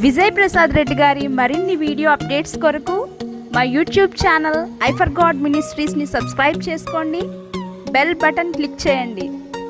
విజయ్ ప్రసాద్ రెడ్డి గారి మరిన్ని video updates కొరకు మా యూట్యూబ్ ఛానల్ ఐఫర్ గాడ్ మినిస్ట్రీస్ని సబ్స్క్రైబ్ చేసుకోండి బెల్ బటన్ క్లిక్ చేయండి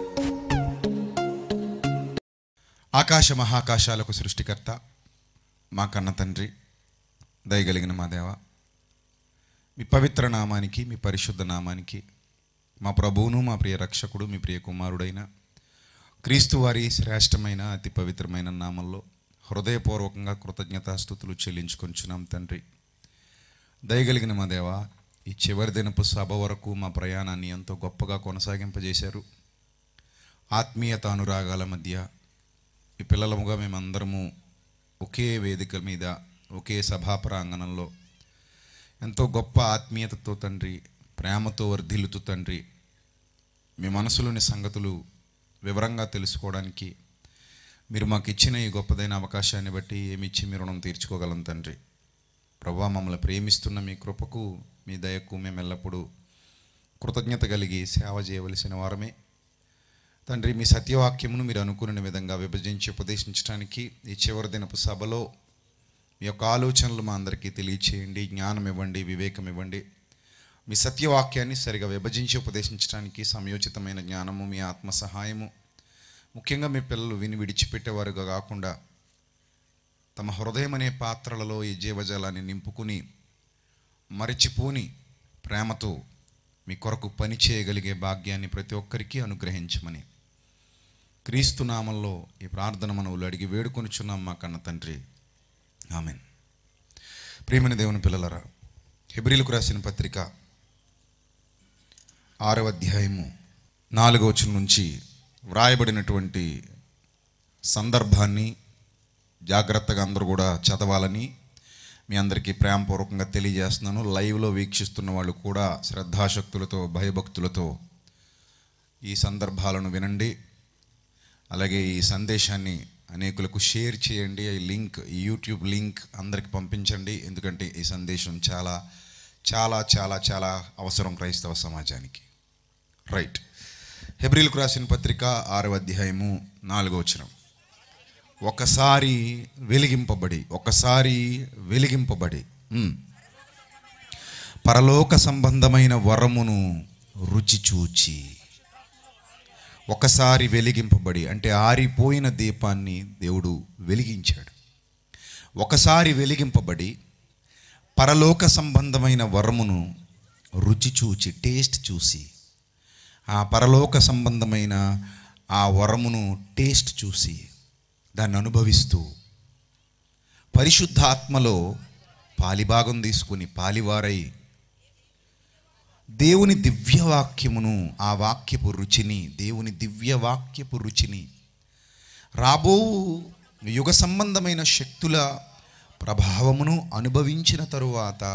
ఆకాశ మహాకాశాలకు సృష్టికర్త మా కన్న తండ్రి దయగలిగిన మా దేవ మీ పవిత్ర నామానికి మీ పరిశుద్ధ నామానికి మా ప్రభువును మా ప్రియ రక్షకుడు మీ ప్రియ కుమారుడైన క్రీస్తు వారి శ్రేష్టమైన అతి పవిత్రమైన నామంలో హృదయపూర్వకంగా కృతజ్ఞతాస్థుతులు చెల్లించుకొంచున్నాం తండ్రి దయగలిగిన మా దేవ ఈ చివరి దినపు సభ వరకు మా ప్రయాణాన్ని ఎంతో గొప్పగా కొనసాగింపజేశారు ఆత్మీయత అనురాగాల మధ్య ఈ పిల్లలముగా మేమందరము ఒకే వేదిక మీద ఒకే సభా ప్రాంగణంలో ఎంతో గొప్ప ఆత్మీయతతో తండ్రి ప్రేమతో వర్ధిల్లుతూ తండ్రి మీ మనసులోని సంగతులు వివరంగా తెలుసుకోవడానికి మీరు మాకు ఇచ్చిన ఈ గొప్పదైన అవకాశాన్ని బట్టి ఏమిచ్చి మీ రుణం తీర్చుకోగలం తండ్రి ప్రభా మమ్మల్ని ప్రేమిస్తున్న మీ కృపకు మీ దయకు మేము ఎల్లప్పుడూ కృతజ్ఞత కలిగి సేవ చేయవలసిన వారమే తండ్రి మీ సత్యవాక్యమును మీరు అనుకున్న విధంగా విభజించి ఉపదేశించడానికి ఈ చివరి దినపు సభలో మీ యొక్క ఆలోచనలు మా అందరికీ తెలియచేయండి జ్ఞానం ఇవ్వండి వివేకం ఇవ్వండి మీ సత్యవాక్యాన్ని సరిగా విభజించి ఉపదేశించడానికి సమయోచితమైన జ్ఞానము మీ ఆత్మ సహాయము ముఖ్యంగా మీ పిల్లలు విని విడిచిపెట్టేవారుగా కాకుండా తమ హృదయం అనే పాత్రలలో ఈ జీవజాలాన్ని నింపుకుని మరిచిపోని ప్రేమతో మీ కొరకు పని చేయగలిగే భాగ్యాన్ని ప్రతి ఒక్కరికి అనుగ్రహించమని క్రీస్తు నామంలో ఈ ప్రార్థన మనవులు అడిగి వేడుకొనిచున్నాం మా కన్న తండ్రి ఆమెన్ ప్రియమైన దేవుని పిల్లలరా హెబ్రిలకు రాసిన పత్రిక ఆరవ అధ్యాయము నాలుగవ వచనం నుంచి వ్రాయబడినటువంటి సందర్భాన్ని జాగ్రత్తగా అందరూ కూడా చదవాలని మీ అందరికీ ప్రేమపూర్వకంగా తెలియజేస్తున్నాను లైవ్లో వీక్షిస్తున్న వాళ్ళు కూడా శ్రద్ధాశక్తులతో భయభక్తులతో ఈ సందర్భాలను వినండి అలాగే ఈ సందేశాన్ని అనేకులకు షేర్ చేయండి ఈ లింక్ ఈ యూట్యూబ్ లింక్ అందరికి పంపించండి ఎందుకంటే ఈ సందేశం చాలా చాలా చాలా చాలా అవసరం క్రైస్తవ సమాజానికి రైట్ హెబ్రిల్కు రాసిన పత్రిక ఆరవ అధ్యాయము నాలుగో వచనం ఒకసారి వెలిగింపబడి ఒకసారి వెలిగింపబడి ఉమ్, పరలోక సంబంధమైన వరమును రుచి చూచి ఒకసారి వెలిగింపబడి అంటే ఆరిపోయిన దీపాన్ని దేవుడు వెలిగించాడు ఒకసారి వెలిగింపబడి పరలోక సంబంధమైన వరమును రుచి చూచి టేస్ట్ చూసి ఆ పరలోక సంబంధమైన ఆ వరమును టేస్ట్ చూసి దాన్ని అనుభవిస్తూ పరిశుద్ధాత్మలో పాలిభాగం తీసుకుని పాలివారై దేవుని దివ్యవాక్యమును ఆ వాక్యపు రుచిని దేవుని దివ్యవాక్యపు రుచిని రాబో యుగ సంబంధమైన శక్తుల ప్రభావమును అనుభవించిన తరువాత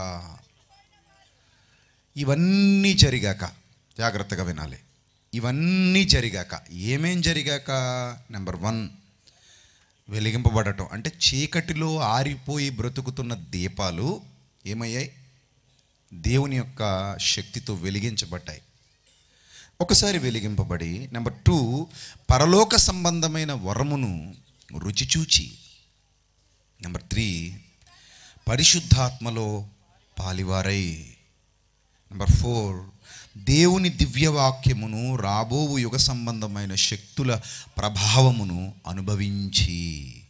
ఇవన్నీ జరిగాక జాగ్రత్తగా వినాలి ఇవన్నీ జరిగాక ఏమేం జరిగాక నెంబర్ వన్ వెలిగింపబడటం అంటే చీకటిలో ఆరిపోయి బ్రతుకుతున్న దీపాలు ఏమయ్యాయి దేవుని యొక్క శక్తితో వెలిగించబడ్డాయి ఒకసారి వెలిగింపబడి నెంబర్ టూ పరలోక సంబంధమైన వరమును రుచి చూచి నెంబర్ త్రీ పరిశుద్ధాత్మలో పాలివారై నెంబర్ ఫోర్ దేవుని దివ్యవాక్యమును రాబోవు యుగ సంబంధమైన శక్తుల ప్రభావమును అనుభవించి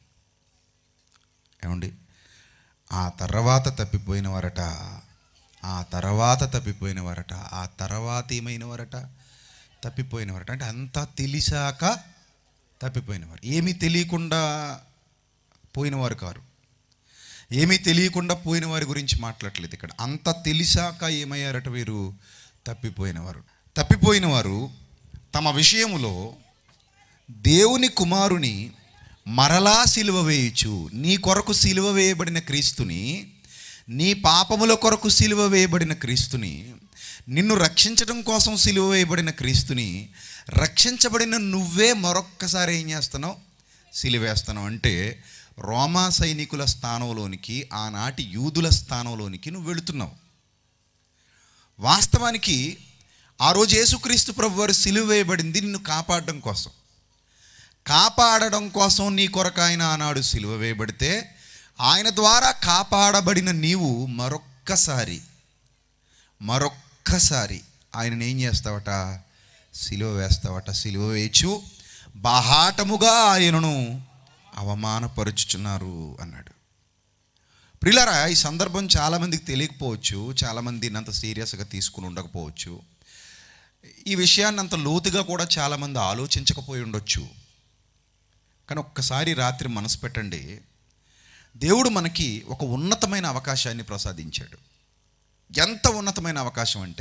ఏమండి ఆ తర్వాత తప్పిపోయిన వారట ఆ తర్వాత తప్పిపోయిన వారట ఆ తర్వాత ఏమైన వారట తప్పిపోయిన వారట అంటే అంతా తెలిసాక తప్పిపోయినవారు ఏమీ తెలియకుండా పోయినవారు కారు ఏమీ తెలియకుండా పోయిన వారి గురించి మాట్లాడలేదు ఇక్కడ అంత తెలిసాక ఏమయ్యారట వీరు తప్పిపోయినవారు తప్పిపోయిన వారు తమ విషయములో దేవుని కుమారుని మరలా సిలువ వేయచ్చు నీ కొరకు సిలువ వేయబడిన క్రీస్తుని నీ పాపముల కొరకు సిలువ వేయబడిన క్రీస్తుని నిన్ను రక్షించడం కోసం సిలువ వేయబడిన క్రీస్తుని రక్షించబడిన నువ్వే మరొక్కసారి ఏం చేస్తున్నావు సిలువేస్తున్నావు అంటే రోమా సైనికుల స్థానంలోనికి ఆనాటి యూదుల స్థానంలోనికి నువ్వు వెళుతున్నావు వాస్తవానికి ఆ రోజు యేసుక్రీస్తు ప్రభు వారు సిలువ వేయబడింది నిన్ను కాపాడడం కోసం కాపాడడం కోసం నీ కొరకు ఆయన ఆనాడు సిలువ వేయబడితే ఆయన ద్వారా కాపాడబడిన నీవు మరొక్కసారి మరొక్కసారి ఆయనను ఏం చేస్తావట సిలువ వేస్తావట సిలువ వేచు బాహాటముగా ఆయనను అవమానపరుచుచున్నారు అన్నాడు ప్రిలరా ఈ సందర్భం చాలామందికి తెలియకపోవచ్చు చాలామంది అంత సీరియస్గా తీసుకుని ఉండకపోవచ్చు ఈ విషయాన్ని అంత లోతుగా కూడా చాలామంది ఆలోచించకపోయి ఉండొచ్చు కానీ ఒక్కసారి రాత్రి మనసు పెట్టండి దేవుడు మనకి ఒక ఉన్నతమైన అవకాశాన్ని ప్రసాదించాడు ఎంత ఉన్నతమైన అవకాశం అంటే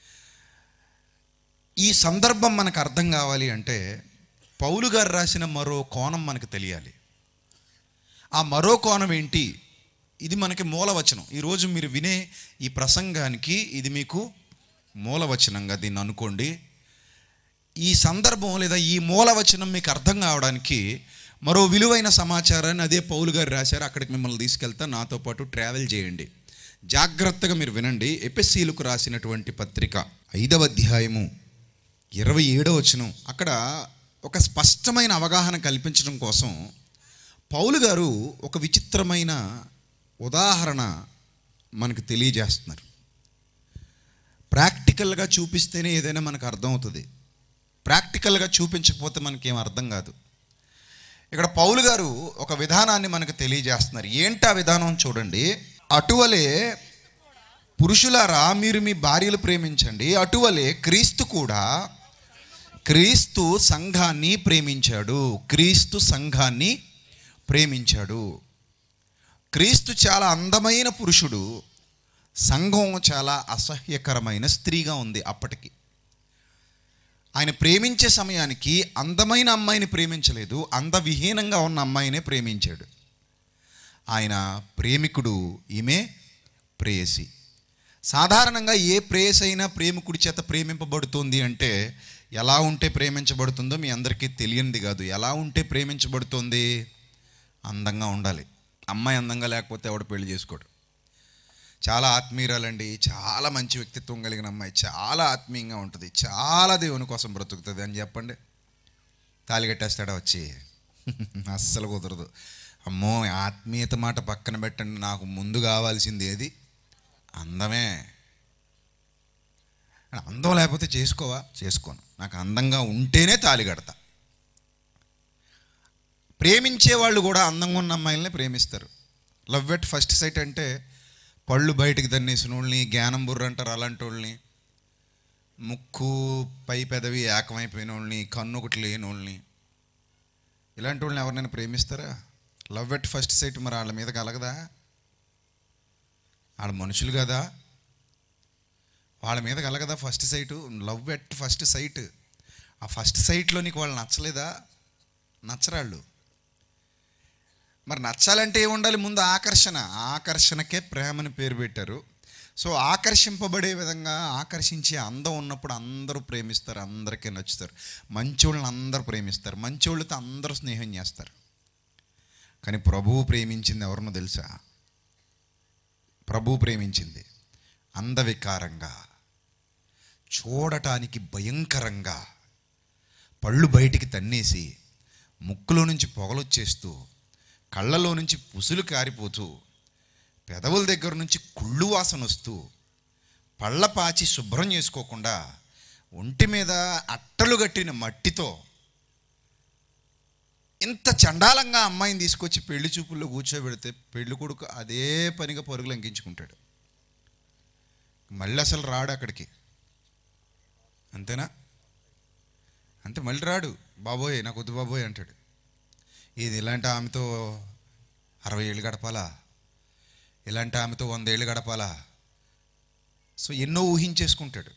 ఈ సందర్భం మనకు అర్థం కావాలి అంటే పౌలు గారు రాసిన మరో కోణం మనకు తెలియాలి ఆ మరో కోణం ఏంటి ఇది మనకి మూలవచనం ఈరోజు మీరు వినే ఈ ప్రసంగానికి ఇది మీకు మూలవచనంగా దీన్ని అనుకోండి ఈ సందర్భం లేదా ఈ మూలవచనం మీకు అర్థం కావడానికి మరో విలువైన సమాచారాన్ని అదే పౌలు గారు రాశారు అక్కడికి మిమ్మల్ని తీసుకెళ్తా నాతో పాటు ట్రావెల్ చేయండి జాగ్రత్తగా మీరు వినండి ఎపిస్సీలకు రాసినటువంటి పత్రిక ఐదవ అధ్యాయము ఇరవై ఏడవ వచనం అక్కడ ఒక స్పష్టమైన అవగాహన కల్పించడం కోసం పౌలు గారు ఒక విచిత్రమైన ఉదాహరణ మనకు తెలియజేస్తున్నారు ప్రాక్టికల్గా చూపిస్తేనే ఏదైనా మనకు అర్థమవుతుంది ప్రాక్టికల్గా చూపించకపోతే మనకేం అర్థం కాదు ఇక్కడ పౌలు గారు ఒక విధానాన్ని మనకు తెలియజేస్తున్నారు ఏంటి ఆ విధానం చూడండి అటువలే పురుషులారా మీరు మీ భార్యలు ప్రేమించండి అటువలే క్రీస్తు కూడా క్రీస్తు సంఘాన్ని ప్రేమించాడు క్రీస్తు సంఘాన్ని ప్రేమించాడు క్రీస్తు చాలా అందమైన పురుషుడు సంఘం చాలా అసహ్యకరమైన స్త్రీగా ఉంది అప్పటికి ఆయన ప్రేమించే సమయానికి అందమైన అమ్మాయిని ప్రేమించలేదు అందవిహీనంగా ఉన్న అమ్మాయినే ప్రేమించాడు ఆయన ప్రేమికుడు ఈమె ప్రేయసి సాధారణంగా ఏ ప్రేయసి అయినా ప్రేమికుడి చేత ప్రేమింపబడుతుంది అంటే ఎలా ఉంటే ప్రేమించబడుతుందో మీ అందరికీ తెలియనిది కాదు ఎలా ఉంటే ప్రేమించబడుతుంది అందంగా ఉండాలి అమ్మాయి అందంగా లేకపోతే ఎవడు పెళ్లి చేసుకోడు చాలా ఆత్మీయురాలండి చాలా మంచి వ్యక్తిత్వం కలిగిన అమ్మాయి చాలా ఆత్మీయంగా ఉంటుంది చాలా దేవుని కోసం బ్రతుకుతుంది అని చెప్పండి తాలి కట్టేస్తాడా వచ్చి అస్సలు కుదరదు అమ్మో ఆత్మీయత మాట పక్కన పెట్టండి నాకు ముందు కావాల్సింది ఏది అందమే అందం లేకపోతే చేసుకోవా చేసుకోను నాకు అందంగా ఉంటేనే తాలి కడతా ప్రేమించే వాళ్ళు కూడా అందంగా ఉన్న అమ్మాయిలనే ప్రేమిస్తారు లవ్ ఎట్ ఫస్ట్ సైట్ అంటే పళ్ళు బయటికి దన్నేసిన వాళ్ళని జ్ఞానం బుర్ర అంటారు అలాంటి వాళ్ళని ముక్కు పై పెదవి ఏకమైపోయిన వాళ్ళని కన్ను ఒకటి లేని వాళ్ళని ఇలాంటి వాళ్ళని ఎవరినైనా ప్రేమిస్తారా లవ్ ఎట్ ఫస్ట్ సైట్ మరి వాళ్ళ మీద కలగదా వాళ్ళ మనుషులు కదా వాళ్ళ మీద కలగదా first sight love at first sight ఆ ఫస్ట్ సైట్లో నీకు వాళ్ళు నచ్చలేదా నచ్చరాళ్ళు మరి నచ్చాలంటే ఏమి ఉండాలి ముందు ఆకర్షణ ఆకర్షణకే ప్రేమని పేరు పెట్టారు సో ఆకర్షింపబడే విధంగా ఆకర్షించే అందం ఉన్నప్పుడు అందరూ ప్రేమిస్తారు అందరికీ నచ్చుతారు మంచోళ్ళని అందరూ ప్రేమిస్తారు మంచోళ్ళతో అందరూ స్నేహం చేస్తారు కానీ ప్రభువు ప్రేమించింది ఎవరినో తెలుసా ప్రభువు ప్రేమించింది అందవికారంగా చూడటానికి భయంకరంగా పళ్ళు బయటికి తన్నేసి ముక్కులో నుంచి పొగలొచ్చేస్తూ కళ్ళలో నుంచి పుసులు కారిపోతూ పెదవుల దగ్గర నుంచి కుళ్ళు వాసన వస్తూ పళ్ళ పాచి శుభ్రం చేసుకోకుండా ఒంటి మీద అట్టలు కట్టిన మట్టితో ఇంత చండాలంగా అమ్మాయిని తీసుకొచ్చి పెళ్లి చూపుల్లో కూర్చోబెడితే పెళ్లి కొడుకు అదే పనిగా పరుగులు అంకించుకుంటాడు మళ్ళీ అసలు రాడు అక్కడికి అంతేనా అంతే మళ్ళీ రాడు బాబోయ్ నాకు వద్దు బాబోయ్ అంటాడు ఇది ఇలాంటి ఆమెతో అరవై ఏళ్ళు గడపాలా ఇలాంటి ఆమెతో వంద ఏళ్ళు గడపాలా సో ఎన్నో ఊహించేసుకుంటాడు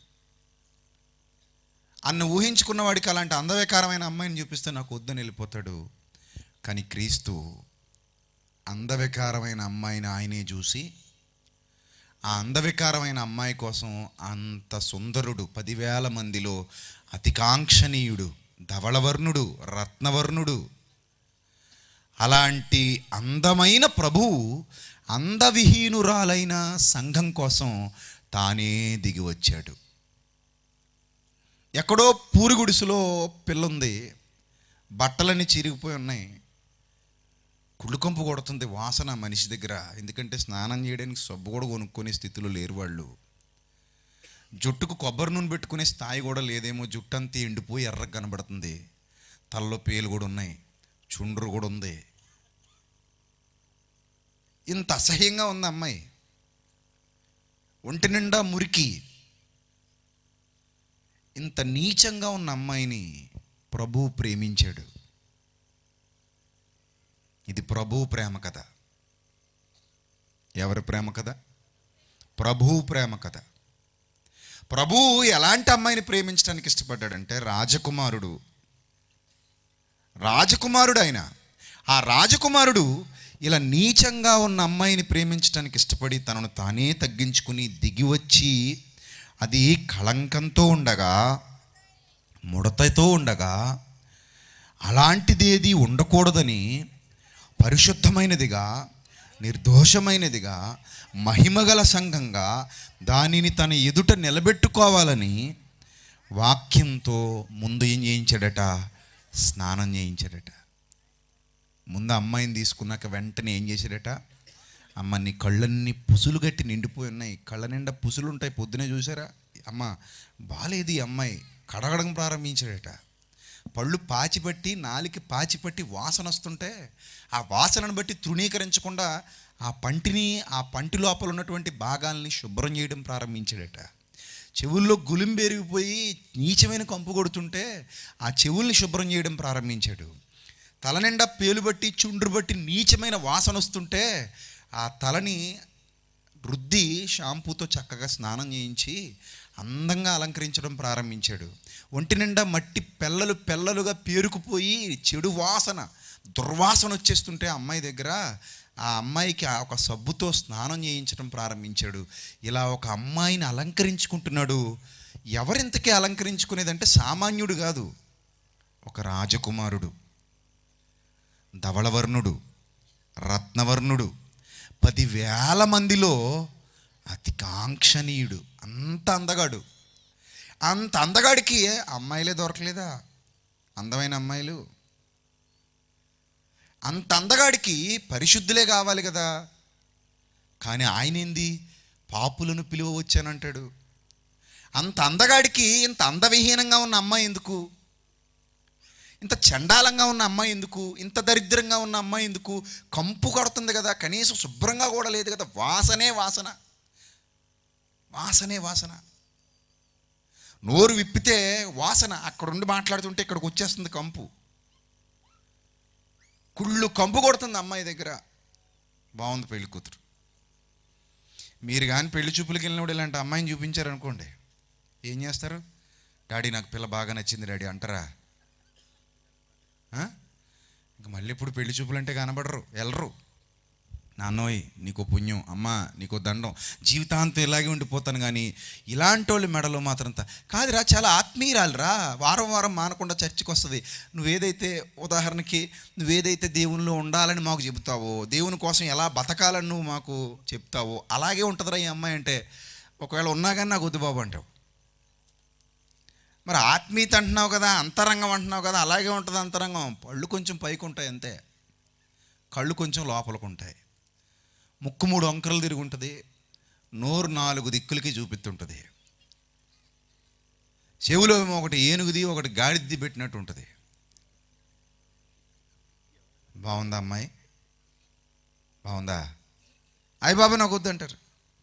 అన్న ఊహించుకున్న వాడికి అలాంటి అందవికారమైన అమ్మాయిని చూపిస్తే నాకు వద్దని వెళ్ళిపోతాడు కానీ క్రీస్తు అందవికారమైన అమ్మాయిని ఆయనే చూసి ఆ అందవికారమైన అమ్మాయి కోసం అంత సుందరుడు పదివేల మందిలో అతికాంక్షణీయుడు ధవళవర్ణుడు రత్నవర్ణుడు అలాంటి అందమైన ప్రభువు అందవిహీనురాలైన సంఘం కోసం తానే దిగి వచ్చాడు ఎక్కడో పూరి గుడిసెలో పిల్లుంది బట్టలన్నీ చిరిగిపోయి ఉన్నాయి కుళ్ళుకంపు కొడుతుంది వాసన మనిషి దగ్గర ఎందుకంటే స్నానం చేయడానికి సబ్బు కూడా కొనుక్కునే స్థితిలో లేరు వాళ్ళు జుట్టుకు కొబ్బరి నూనె పెట్టుకునే స్థాయి కూడా లేదేమో జుట్టు అంతా ఎండిపోయి ఎర్రగా కనబడుతుంది తలలో పేలు కూడా ఉన్నాయి చుండ్రు కూడా ఉంది ఇంత అసహ్యంగా ఉంది అమ్మాయి ఒంటి నిండా మురికి ఇంత నీచంగా ఉన్న అమ్మాయిని ప్రభువు ప్రేమించాడు ఇది ప్రభువు ప్రేమ కథ ఎవరి ప్రేమ కథ ప్రభువు ప్రేమ కథ ప్రభువు ఎలాంటి అమ్మాయిని ప్రేమించడానికి ఇష్టపడ్డాడంటే రాజకుమారుడు రాజకుమారుడు ఆయన ఆ రాజకుమారుడు ఇలా నీచంగా ఉన్న అమ్మాయిని ప్రేమించడానికి ఇష్టపడి తనను తానే తగ్గించుకుని దిగి వచ్చి అది కళంకంతో ఉండగా ముడతతో ఉండగా అలాంటిది ఏది ఉండకూడదని పరిశుద్ధమైనదిగా నిర్దోషమైనదిగా మహిమగల సంఘంగా దానిని తన ఎదుట నిలబెట్టుకోవాలని వాక్యంతో ముందు ఏం చేయించాడట స్నానం చేయించాడట ముందు అమ్మాయిని తీసుకున్నాక వెంటనే ఏం చేశాడట అమ్మ నీ కళ్ళన్నీ పుసులు గట్టి నిండిపోయి ఉన్నాయి కళ్ళ నిండా పుసులు ఉంటాయి పొద్దునే చూసారా అమ్మ బాలేదు ఈ అమ్మాయి కడగడం ప్రారంభించాడట పళ్ళు పాచిపట్టి నాలికి పాచిపట్టి వాసన వస్తుంటే ఆ వాసనను బట్టి తృణీకరించకుండా ఆ పంటిని ఆ పంటి లోపల ఉన్నటువంటి భాగాల్ని శుభ్రం చేయడం ప్రారంభించాడట చెవుల్లో గులింబెరిగిపోయి నీచమైన కంపు కొడుతుంటే ఆ చెవుల్ని శుభ్రం చేయడం ప్రారంభించాడు తల నిండా పేలు బట్టి చుండ్రు బట్టి నీచమైన వాసన వస్తుంటే ఆ తలని రుద్ది షాంపూతో చక్కగా స్నానం చేయించి అందంగా అలంకరించడం ప్రారంభించాడు ఒంటి నిండా మట్టి పెల్లలు పెల్లలుగా పేరుకుపోయి చెడు వాసన దుర్వాసన వచ్చేస్తుంటే అమ్మాయి దగ్గర ఆ అమ్మాయికి ఆ ఒక సబ్బుతో స్నానం చేయించడం ప్రారంభించాడు ఇలా ఒక అమ్మాయిని అలంకరించుకుంటున్నాడు ఎవరింతకీ అలంకరించుకునేదంటే సామాన్యుడు కాదు ఒక రాజకుమారుడు ధవళవర్ణుడు రత్నవర్ణుడు పదివేల మందిలో అతి కాంక్షణీయుడు అంత అందగాడు అంత అందగాడికి అమ్మాయిలే దొరకలేదా అందమైన అమ్మాయిలు అంత అందగాడికి పరిశుద్ధులే కావాలి కదా కానీ ఆయన ఏంది పాపులను పిలువ వచ్చానంటాడు అంత అందగాడికి ఇంత అందవిహీనంగా ఉన్న అమ్మాయి ఎందుకు ఇంత చండాలంగా ఉన్న అమ్మాయి ఎందుకు ఇంత దరిద్రంగా ఉన్న అమ్మాయి ఎందుకు కంపు కొడుతుంది కదా కనీసం శుభ్రంగా కూడా లేదు కదా వాసనే వాసన వాసనే వాసన నోరు విప్పితే వాసన అక్కడుండి మాట్లాడుతుంటే ఇక్కడికి వచ్చేస్తుంది కంపు కుళ్ళు కంపు కొడుతుంది అమ్మాయి దగ్గర బాగుంది పెళ్లి కూతురు మీరు కానీ పెళ్లి చూపులకు వెళ్ళినప్పుడు ఇలాంటి అమ్మాయిని చూపించారనుకోండి ఏం చేస్తారు డాడీ నాకు పిల్ల బాగా నచ్చింది డాడీ అంటారా ఆ? ఇంక మళ్ళీ ఇప్పుడు పెళ్లి చూపులు అంటే కనబడరు వెళ్ళరు నాన్నోయ్ నీకు పుణ్యం అమ్మ నీకు దండం జీవితాంతం ఇలాగే ఉండిపోతాను కానీ ఇలాంటి వాళ్ళు మెడలో మాత్రం త- కాదురా చాలా ఆత్మీయురాలురా వారం వారం మానకుండా చర్చికి వస్తుంది నువ్వేదైతే ఉదాహరణకి నువ్వేదైతే దేవునిలో ఉండాలని మాకు చెబుతావో దేవుని కోసం ఎలా బతకాలని నువ్వు మాకు చెప్తావో అలాగే ఉంటుందిరా ఈ అమ్మాయి అంటే ఒకవేళ ఉన్నా కానీ నాకు వద్దు బాబు అంటావు మరి ఆత్మీయత అంటున్నావు కదా అంతరంగం అంటున్నావు కదా అలాగే ఉంటుంది అంతరంగం పళ్ళు కొంచెం పైకి ఉంటాయి అంతే కళ్ళు కొంచెం లోపలికి ఉంటాయి ముక్కు మూడు వంకరలు తిరిగి ఉంటుంది నోరు నాలుగు దిక్కులకి చూపిస్తుంటుంది చెవులో ఏమో ఒకటి ఏనుగుది ఒకటి గాడిది పెట్టినట్టు ఉంటుంది బాగుందా అమ్మాయి బాగుందా అయ్య బాబా నాకు వద్దంటారు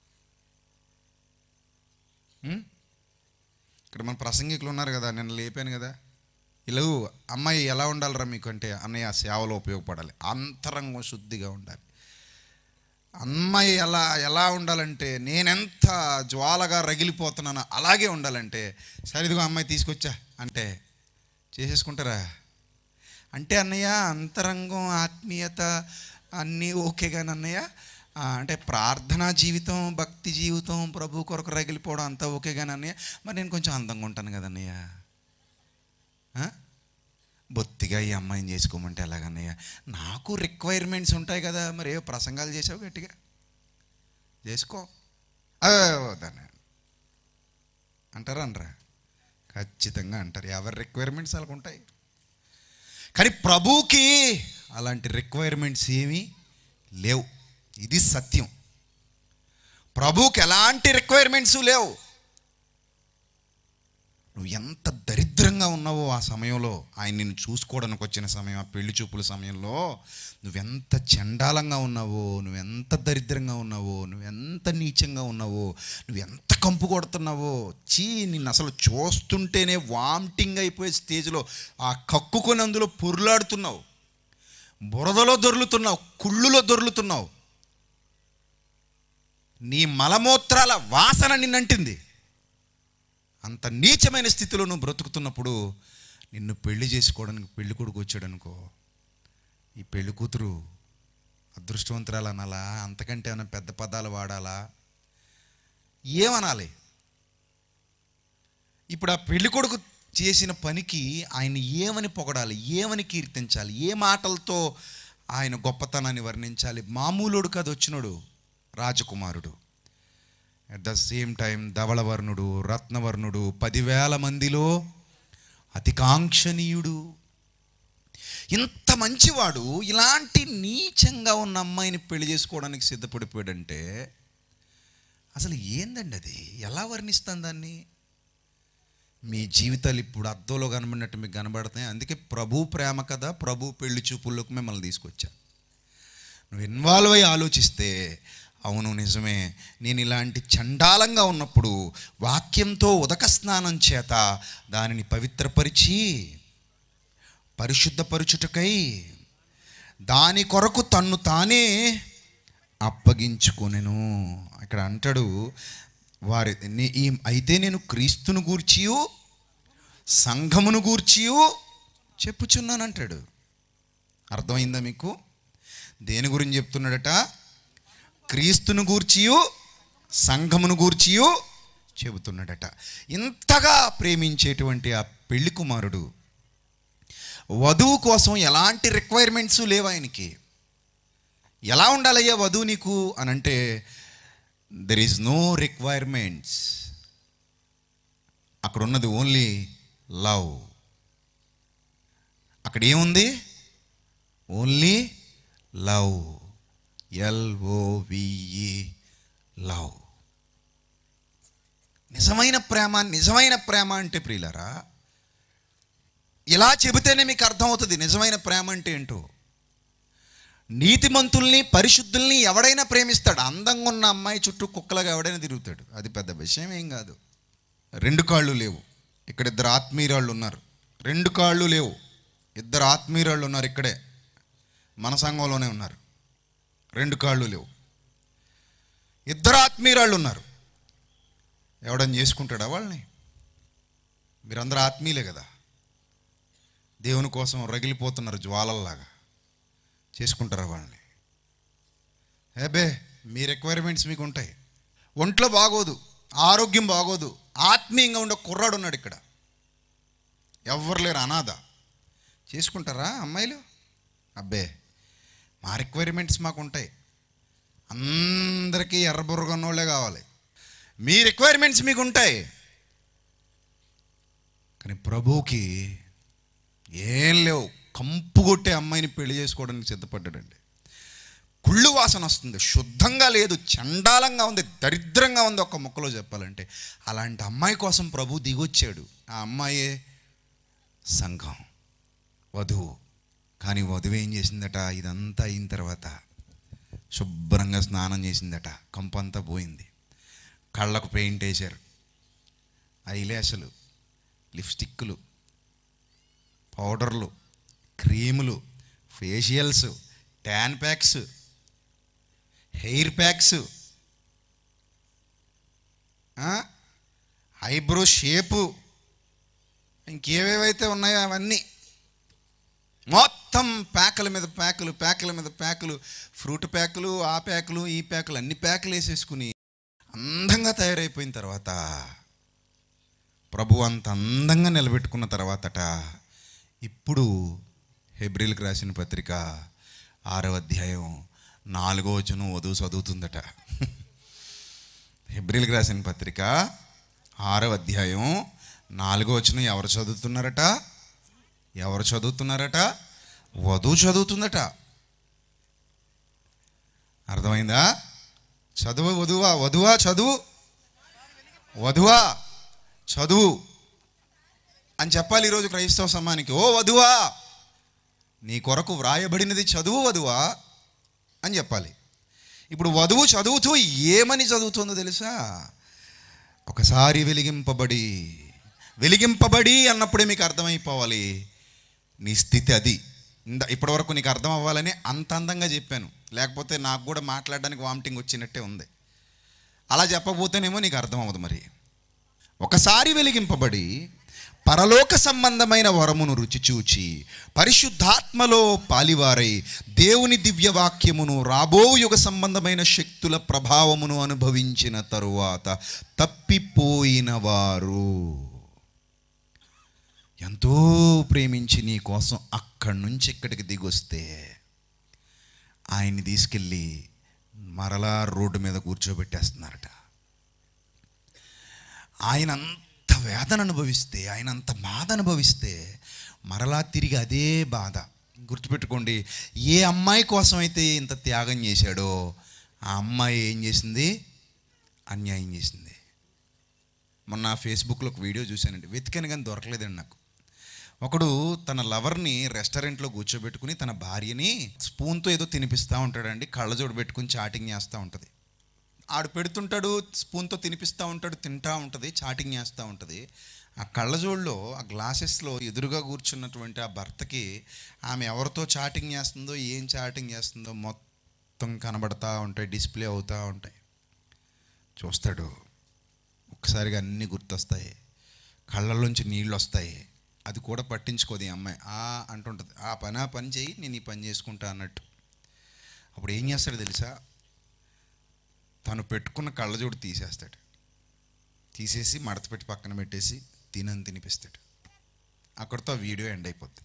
ఉం? ఇక్కడ మన ప్రసంగికులు ఉన్నారు కదా నేను లేపాను కదా ఇలా అమ్మాయి ఎలా ఉండాలిరా మీకు అంటే అన్నయ్య సేవలో ఉపయోగపడాలి అంతరంగం శుద్ధిగా ఉండాలి అమ్మాయి ఎలా ఎలా ఉండాలంటే నేనెంత జ్వాలగా రగిలిపోతున్నానో అలాగే ఉండాలంటే సరే ఇదిగో అమ్మాయి తీసుకొచ్చా అంటే చేసేసుకుంటారా అంటే అన్నయ్య అంతరంగం ఆత్మీయత అన్నీ ఓకే కానీ అన్నయ్య ఆ, అంటే ప్రార్థనా జీవితం భక్తి జీవితం ప్రభు కొరకు రగిలిపోవడం అంతా ఓకే కానీ అన్నయ్య మరి నేను కొంచెం అందంగా ఉంటాను కదా అన్నయ్య ఆ? బొత్తిగా ఈ అమ్మాయిని చేసుకోమంటే ఎలాగన్నయ్య నాకు రిక్వైర్మెంట్స్ ఉంటాయి కదా మరి ఏ ప్రసంగాలు చేసావు గట్టిగా చేసుకో ఆ, వద్దన్న అంటారా అనరా ఖచ్చితంగా అంటారు ఎవరి రిక్వైర్మెంట్స్ వాళ్ళకు ఉంటాయి కానీ ప్రభువుకి అలాంటి రిక్వైర్మెంట్స్ ఏమీ లేవు ఇది సత్యం ప్రభువుకి ఎలాంటి రిక్వైర్మెంట్స్ లేవు నువ్వు ఎంత దరిద్రంగా ఉన్నావో ఆ సమయంలో ఆయన నిన్ను చూసుకోవడానికి వచ్చిన సమయం ఆ పెళ్లి చూపుల సమయంలో నువ్వెంత చండాలంగా ఉన్నావో నువ్వెంత దరిద్రంగా ఉన్నావో నువ్వెంత నీచంగా ఉన్నావో నువ్వెంత కంపు కొడుతున్నావో చీ నిన్ను అసలు చూస్తుంటేనే వామిటింగ్ అయిపోయే స్టేజ్లో ఆ కక్కుకొని అందులో పొరులాడుతున్నావు బురదలో దొర్లుతున్నావు కుళ్ళులో దొర్లుతున్నావు నీ మలమూత్రాల వాసన నిన్నంటింది అంత నీచమైన స్థితిలో నువ్వు బ్రతుకుతున్నప్పుడు నిన్ను పెళ్లి చేసుకోవడానికి పెళ్లి కొడుకు వచ్చాడు అనుకో ఈ పెళ్లి కూతురు అదృష్టవంతురాలు అనాలా అంతకంటే ఏమైనా పెద్ద పదాలు వాడాలా ఏమనాలి ఇప్పుడు ఆ పెళ్లి కొడుకు చేసిన పనికి ఆయన ఏమని పొగడాలి ఏమని కీర్తించాలి ఏ మాటలతో ఆయన గొప్పతనాన్ని వర్ణించాలి మామూలుడు కాదు వచ్చినోడు రాజకుమారుడు అట్ ద సేమ్ టైం ధవళవర్ణుడు రత్నవర్ణుడు పదివేల మందిలో అతి కాంక్షణీయుడు ఇంత మంచివాడు ఇలాంటి నీచంగా ఉన్న అమ్మాయిని పెళ్లి చేసుకోవడానికి సిద్ధపడిపోయాడంటే అసలు ఏందండి అది ఎలా వర్ణిస్తాను దాన్ని మీ జీవితాలు ఇప్పుడు అద్దంలో కనబడినట్టు మీకు కనబడతాయి అందుకే ప్రభు ప్రేమ కదా ప్రభు పెళ్లి చూపుల్లోకి మిమ్మల్ని తీసుకొచ్చా నువ్వు ఇన్వాల్వ్ అయ్యి ఆలోచిస్తే అవును నిజమే నేను ఇలాంటి చండాలంగా ఉన్నప్పుడు వాక్యంతో ఉదక స్నానం చేత దానిని పవిత్రపరిచి పరిశుద్ధపరుచుటకై దాని కొరకు తన్ను తానే అప్పగించుకొనెను ఇక్కడ అంటాడు వారి నే- ఈ అయితే నేను క్రీస్తును గూర్చియు సంఘమును గూర్చియు చెప్పుచున్నానంటాడు అర్థమైందా మీకు దేని గురించి చెప్తున్నాడట క్రీస్తును గూర్చియు సంఘమును గూర్చియు చెబుతున్నాడట ఇంతగా ప్రేమించేటువంటి ఆ పెళ్లి కుమారుడు వధువు కోసం ఎలాంటి రిక్వైర్మెంట్స్ లేవు ఆయనకి ఎలా ఉండాలయ్యా వధువు నీకు అని అంటే దెర్ ఈజ్ నో రిక్వైర్మెంట్స్ అక్కడ ఉన్నది ఓన్లీ లవ్ అక్కడ ఏముంది ఓన్లీ లవ్ ఎల్ఓవిఈ లవ్ నిజమైన ప్రేమ నిజమైన ప్రేమ అంటే ప్రియులరా ఇలా చెబితేనే మీకు అర్థమవుతుంది నిజమైన ప్రేమ అంటే ఏంటో నీతిమంతుల్ని పరిశుద్ధుల్ని ఎవడైనా ప్రేమిస్తాడు అందంగా ఉన్న అమ్మాయి చుట్టూ కుక్కలాగా ఎవడైనా తిరుగుతాడు అది పెద్ద విషయం ఏం కాదు రెండు కాళ్ళు లేవు ఇక్కడ ఇద్దరు ఆత్మీయురాళ్ళు ఉన్నారు రెండు కాళ్ళు లేవు ఇద్దరు ఆత్మీయురాళ్ళు ఉన్నారు ఇక్కడే మన సంఘంలోనే ఉన్నారు రెండు కాళ్ళు లేవు ఇద్దరు ఆత్మీయురాళ్ళు ఉన్నారు ఎవడని చేసుకుంటాడా వాళ్ళని మీరందరూ ఆత్మీయులే కదా దేవుని కోసం రగిలిపోతున్నారు జ్వాలల్లాగా చేసుకుంటారా వాళ్ళని ఏబే మీ రిక్వైర్మెంట్స్ మీకు ఉంటాయి ఒంట్లో బాగోదు ఆరోగ్యం బాగోదు ఆత్మీయంగా ఉండే కుర్రాడు ఉన్నాడు ఇక్కడ ఎవ్వరు లేరు అనాథ చేసుకుంటారా అమ్మాయిలు అబ్బే మా రిక్వైర్మెంట్స్ మాకు ఉంటాయి అందరికీ ఎర్రబుర్రగన్నోళ్ళే కావాలి మీ రిక్వైర్మెంట్స్ మీకు ఉంటాయి కానీ ప్రభువుకి ఏం లేవు కంపు కొట్టే అమ్మాయిని పెళ్లి చేసుకోవడానికి సిద్ధపడ్డాడండి కుళ్ళు వాసన వస్తుంది శుద్ధంగా లేదు చండాలంగా ఉంది దరిద్రంగా ఉంది ఒక ముక్కలో చెప్పాలంటే అలాంటి అమ్మాయి కోసం ప్రభు దిగొచ్చాడు ఆ అమ్మాయే సంఘం వధువు కానీ వధువు ఏం చేసిందట ఇదంతా అయిన తర్వాత శుభ్రంగా స్నానం చేసిందట కంపంతా పోయింది కళ్ళకు పెయింట్ వేశారు ఐలాషలు లిప్స్టిక్లు పౌడర్లు క్రీములు facials tan packs hair packs eyebrow shape ఇంకేవేవైతే ఉన్నాయో అవన్నీ మొత్తం ప్యాకుల మీద ప్యాకులు ప్యాకుల మీద ప్యాకులు ఫ్రూట్ ప్యాకులు ఆ ప్యాకులు ఈ ప్యాకులు అన్ని ప్యాకులు వేసేసుకుని అందంగా తయారైపోయిన తర్వాత ప్రభు అంత అందంగా నిలబెట్టుకున్న తర్వాతట ఇప్పుడు హెబ్రిల్కి రాసిన పత్రిక ఆరవ అధ్యాయం నాలుగో వచనం వధువు చదువుతుందట హెబ్రిల్కి రాసిన పత్రిక ఆరవ అధ్యాయం నాలుగో వచనం ఎవరు చదువుతున్నారట ఎవరు చదువుతున్నారట వధువు చదువుతుందట అర్థమైందా చదువు వధువా వధువా చదువు వధువా చదువు అని చెప్పాలి ఈరోజు క్రైస్తవ సమానికి ఓ వధువా నీ కొరకు వ్రాయబడినది చదువు వధువా అని చెప్పాలి ఇప్పుడు వధువు చదువుతూ ఏమని చదువుతుందో తెలుసా ఒకసారి వెలిగింపబడి వెలిగింపబడి అన్నప్పుడే మీకు అర్థమైపోవాలి నీ స్థితి అది ఇంద ఇప్పటివరకు నీకు అర్థం అవ్వాలని అంత అందంగా చెప్పాను లేకపోతే నాకు కూడా మాట్లాడడానికి వామిటింగ్ వచ్చినట్టే ఉంది అలా చెప్పబోతేనేమో నీకు అర్థం అవ్వదు మరి ఒకసారి వెలిగింపబడి పరలోక సంబంధమైన వరమును రుచి చూచి పరిశుద్ధాత్మలో పాలివారై దేవుని దివ్యవాక్యమును రాబో యుగ సంబంధమైన శక్తుల ప్రభావమును అనుభవించిన తరువాత తప్పిపోయిన వారు ఎంతో ప్రేమించి నీ కోసం అక్కడి నుంచి ఇక్కడికి దిగొస్తే ఆయన్ని తీసుకెళ్ళి మరలా రోడ్డు మీద కూర్చోబెట్టేస్తున్నారట ఆయన అంత వేదన అనుభవిస్తే ఆయన అంత బాధ అనుభవిస్తే మరలా తిరిగి అదే బాధ గుర్తుపెట్టుకోండి ఏ అమ్మాయి కోసం అయితే ఇంత త్యాగం చేశాడో ఆ అమ్మాయి ఏం చేసింది అన్యాయం చేసింది మొన్న ఫేస్బుక్లో ఒక వీడియో చూశానండి వెతికాను కానీ దొరకలేదండి నాకు ఒకడు తన లవర్ని రెస్టారెంట్లో కూర్చోబెట్టుకుని తన భార్యని స్పూన్తో ఏదో తినిపిస్తూ ఉంటాడండి కళ్ళజోడు పెట్టుకుని చాటింగ్ చేస్తూ ఉంటుంది ఆడు పెడుతుంటాడు స్పూన్తో తినిపిస్తూ ఉంటాడు తింటా ఉంటుంది చాటింగ్ చేస్తూ ఉంటుంది ఆ కళ్ళజోడులో ఆ గ్లాసెస్లో ఎదురుగా కూర్చున్నటువంటి ఆ భర్తకి ఆమె ఎవరితో చాటింగ్ చేస్తుందో ఏం చాటింగ్ చేస్తుందో మొత్తం కనబడతా ఉంటాయి డిస్ప్లే అవుతూ ఉంటాయి చూస్తాడు ఒక్కసారిగా అన్నీ గుర్తొస్తాయి కళ్ళల్లోంచి నీళ్ళు వస్తాయి అది కూడా పట్టించుకోదు ఈ అమ్మాయి ఆ అంటుంటుంది ఆ పని ఆ పని చేయి నేను ఈ పని చేసుకుంటా అన్నట్టు అప్పుడు ఏం చేస్తాడు తెలుసా తను పెట్టుకున్న కళ్ళజోడు తీసేస్తాడు తీసేసి మడత పెట్టి పక్కన పెట్టేసి తినని తినిపిస్తాడు అక్కడితో ఆ వీడియో ఎండ్ అయిపోద్ది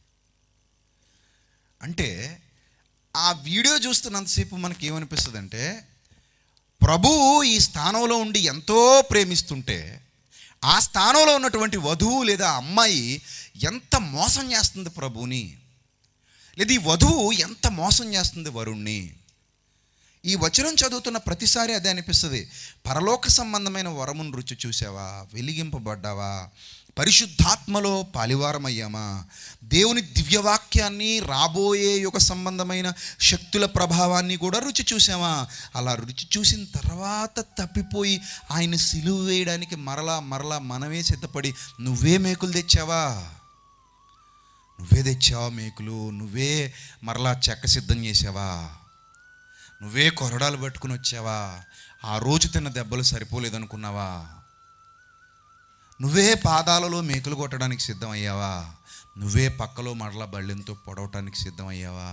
అంటే ఆ వీడియో చూస్తున్నంతసేపు మనకి ఏమనిపిస్తుంది అంటే ప్రభువు ఈ స్థానంలో ఉండి ఎంతో ప్రేమిస్తుంటే ఆ స్థానంలో ఉన్నటువంటి వధువు లేదా అమ్మాయి ఎంత మోసం చేస్తుంది ప్రభువుని లేదా ఈ వధువు ఎంత మోసం చేస్తుంది వరుణ్ణి ఈ వచనం చదువుతున్న ప్రతిసారి అదే అనిపిస్తుంది పరలోక సంబంధమైన వరమును రుచి చూసావా వెలిగింపబడ్డావా పరిశుద్ధాత్మలో పాలివారమయ్యామా దేవుని దివ్యవాక్యాన్ని రాబోయే యుగ సంబంధమైన శక్తుల ప్రభావాన్ని కూడా రుచి చూసామా అలా రుచి చూసిన తర్వాత తప్పిపోయి ఆయన సిలువ వేయడానికి మరలా మరలా మనమే సిద్ధపడి నువ్వే మేకులు తెచ్చావా నువ్వే తెచ్చావా మేకులు నువ్వే మరలా చెక్క సిద్ధం చేసావా నువ్వే కొరడాలు పట్టుకుని వచ్చావా ఆ రోజు తిన్న దెబ్బలు సరిపోలేదనుకున్నావా నువ్వే పాదాలలో మేకులు కొట్టడానికి సిద్ధమయ్యావా నువ్వే పక్కలో మరల బళ్ళెంతో పొడవటానికి సిద్ధమయ్యావా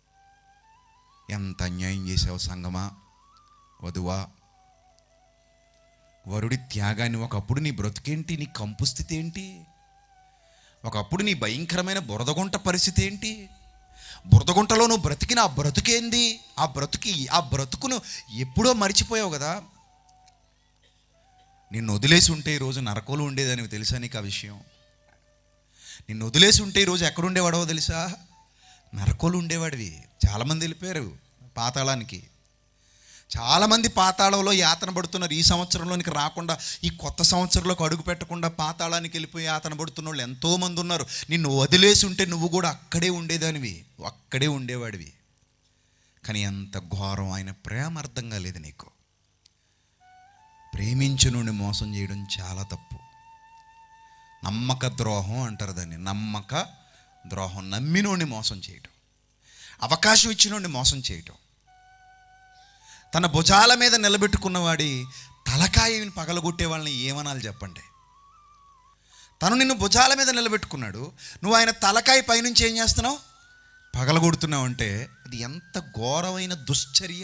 ఎంత అన్యాయం చేసావు సంగమా వధువా వరుడి త్యాగాన్ని ఒకప్పుడు నీ బ్రతుకేంటి నీ కంపు స్థితి ఏంటి ఒకప్పుడు నీ భయంకరమైన బురదగుంట పరిస్థితి ఏంటి బురదగుంటలో నువ్వు బ్రతికిన ఆ బ్రతుకేంది ఆ బ్రతుకి ఆ బ్రతుకును ఎప్పుడో మర్చిపోయావు కదా నిన్ను వదిలేసి ఉంటే ఈరోజు నరకోలు ఉండేదని తెలుసా నీకు ఆ విషయం నిన్ను వదిలేసి ఉంటే ఈరోజు ఎక్కడుండేవాడో తెలుసా నరకోలు ఉండేవాడివి చాలామంది వెళ్ళిపోయారు పాతాళానికి చాలామంది పాతాళంలో యాతన పడుతున్నారు ఈ సంవత్సరంలోనికి రాకుండా ఈ కొత్త సంవత్సరంలోకి అడుగు పెట్టకుండా పాతాళానికి వెళ్ళిపోయి యాతన పడుతున్న వాళ్ళు ఎంతోమంది ఉన్నారు నిన్ను వదిలేసి ఉంటే నువ్వు కూడా అక్కడే ఉండేదానివి అక్కడే ఉండేవాడివి కానీ ఎంత ఘోరం ఆయన ప్రేమ అర్థం కాలేదు నీకు ప్రేమించు నుండి మోసం చేయడం చాలా తప్పు నమ్మక ద్రోహం అంటారు దాన్ని నమ్మక ద్రోహం నమ్మినోడిని మోసం చేయటం అవకాశం ఇచ్చినోడిని మోసం చేయటం తన భుజాల మీద నిలబెట్టుకున్నవాడి తలకాయని పగలగొట్టే వాళ్ళని ఏమనాలి చెప్పండి తను నిన్ను భుజాల మీద నిలబెట్టుకున్నాడు నువ్వు ఆయన తలకాయ పైనుంచి ఏం చేస్తున్నావు పగలగొడుతున్నావు అంటే అది ఎంత ఘోరమైన దుశ్చర్య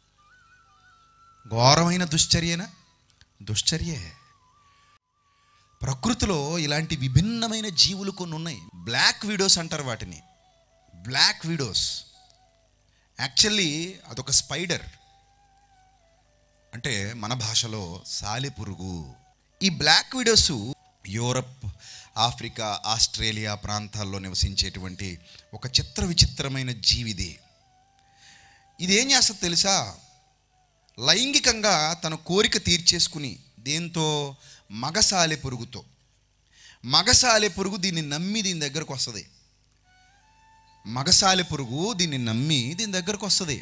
ఘోరమైన దుశ్చర్యనా దుశ్చర్యే ప్రకృతిలో ఇలాంటి విభిన్నమైన జీవులు కొన్ని ఉన్నాయి బ్లాక్ వీడియోస్ అంటారు వాటిని బ్లాక్ వీడియోస్ యాక్చువల్లీ అదొక స్పైడర్ అంటే మన భాషలో సాలెపురుగు ఈ black widows Europe Africa Australia ప్రాంతాల్లో నివసించేటువంటి ఒక చిత్ర విచిత్రమైన జీవిది ఇది ఏం చేస్తుంది తెలుసా లైంగికంగా తన కోరిక తీర్చేసుకుని దేంతో మగసాలె పురుగుతో మగసాలె పురుగు దీన్ని నమ్మి దీని దగ్గరకు వస్తుంది మగసాలె పురుగు దీన్ని నమ్మి దీని దగ్గరకు వస్తుంది